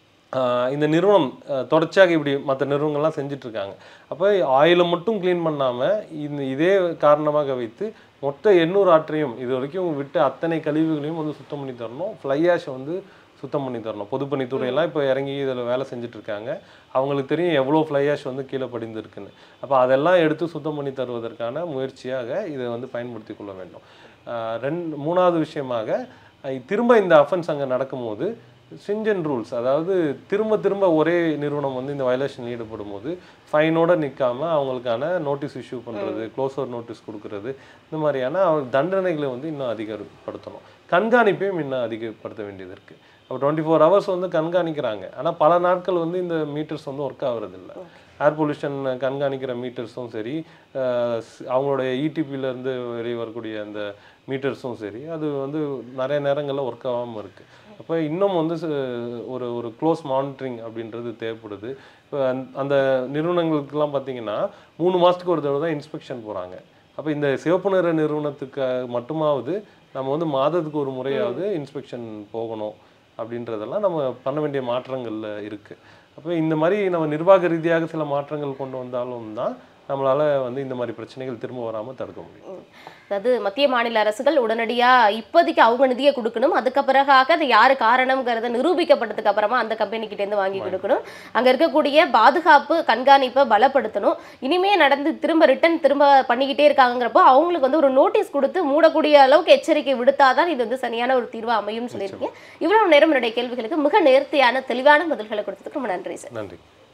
ஆஹ் இந்த நிறுவனம் ஆஹ் தொடர்ச்சியாக இப்படி மற்ற நிறுவனங்கள்லாம் செஞ்சுட்டு இருக்காங்க அப்போ ஆயிலை மட்டும் க்ளீன் பண்ணாமல் இந்த இதே காரணமாக வைத்து மொத்த எண்ணூறு ஆற்றையும் இது வரைக்கும் விட்ட அத்தனை கழிவுகளையும் வந்து சுத்தம் பண்ணி தரணும் ஃப்ளை ஆஷை வந்து சுத்தம் பண்ணி தரணும் பொதுப்பணித்துறையெல்லாம் இப்போ இறங்கி இதில் வேலை செஞ்சுட்டு இருக்காங்க அவங்களுக்கு தெரியும் எவ்வளோ ஃப்ளை ஆஷ் வந்து கீழே படிந்திருக்குன்னு அப்போ அதெல்லாம் எடுத்து சுத்தம் பண்ணி தருவதற்கான முயற்சியாக இதை வந்து பயன்படுத்தி கொள்ள வேண்டும் ஆஹ் ரெண்டு மூணாவது விஷயமாக அஹ் திரும்ப இந்த அஃபென்ஸ் அங்கே நடக்கும்போது சிஞ்சன் ரூல்ஸ் அதாவது திரும்ப திரும்ப ஒரே நிறுவனம் வந்து இந்த வயலேஷன் ஈடுபடும் போது ஃபைனோட நிற்காம அவங்களுக்கான நோட்டீஸ் இஷ்யூ பண்ணுறது க்ளோஸர் நோட்டீஸ் கொடுக்கறது இந்த மாதிரியான அவங்க தண்டனைகளை வந்து இன்னும் அதிகப்படுத்தணும் கண்காணிப்பையும் இன்னும் அதிகப்படுத்த வேண்டியது இருக்குது அப்போ டுவெண்ட்டி ஃபோர் ஹவர்ஸ் வந்து கண்காணிக்கிறாங்க ஆனால் பல நாட்கள் வந்து இந்த மீட்டர்ஸ் வந்து ஒர்க் ஆகுறதில்ல ஏர் பொல்யூஷன் கண்காணிக்கிற மீட்டர்ஸும் சரி அஹ் ஸ்- அவங்களுடைய ETP-ல இருந்து வெளியே வரக்கூடிய அந்த மீட்டர்ஸும் சரி அது வந்து நிறைய நேரங்களில் ஒர்க் ஆகாமல் இருக்குது அப்போ இன்னும் வந்து ச- ஒரு ஒரு க்ளோஸ் மானிட்டரிங் அப்படின்றது தேவைப்படுது இப்போ அந்த- அந்த நிறுவனங்களுக்கெல்லாம் பார்த்தீங்கன்னா மூணு மாதத்துக்கு ஒரு தடவை தான் இன்ஸ்பெக்ஷன் போகிறாங்க அப்போ இந்த சிவப்பு நிற நிறுவனத்துக்கு மட்டுமாவது நம்ம வந்து மாதத்துக்கு ஒரு முறையாவது இன்ஸ்பெக்ஷன் போகணும் அப்படின்றதெல்லாம் நம்ம பண்ண வேண்டிய மாற்றங்கள்ல இருக்கு அப்போ இந்த மாதிரி நம்ம நிர்வாக ரீதியாக சில மாற்றங்கள் கொண்டு வந்தாலும் தான் நம்மளால வந்து இந்த மாதிரி பிரச்சனைகள் திரும்ப வராம தடுக்க முடியும் அதாவது மத்திய மாநில அரசுகள் உடனடியா இப்போதைக்கு அவங்க நிதியை கொடுக்கணும் அதுக்கு பிறகாக அது யாரு காரணம்ங்கிறத நிரூபிக்கப்பட்டதுக்கு அப்புறமா அந்த கம்பெனி கிட்ட இருந்து வாங்கி கொடுக்கணும் அங்க இருக்கக்கூடிய பாதுகாப்பு கண்காணிப்பை பலப்படுத்தணும் இனிமே நடந்து திரும்ப ரிட்டர்ன் திரும்ப பண்ணிக்கிட்டே இருக்காங்கிறப்போ அவங்களுக்கு வந்து ஒரு நோட்டீஸ் கொடுத்து மூடக்கூடிய அளவுக்கு எச்சரிக்கை விடுத்தாதான் இது வந்து சரியான ஒரு தீர்வா அமையும் சொல்லியிருக்கீங்க இவ்வளவு நேரம் என்னுடைய கேள்விகளுக்கு மிக நேர்த்தியான தெளிவான பதில்களை கொடுத்ததுக்கு ரொம்ப நன்றி சார் நன்றி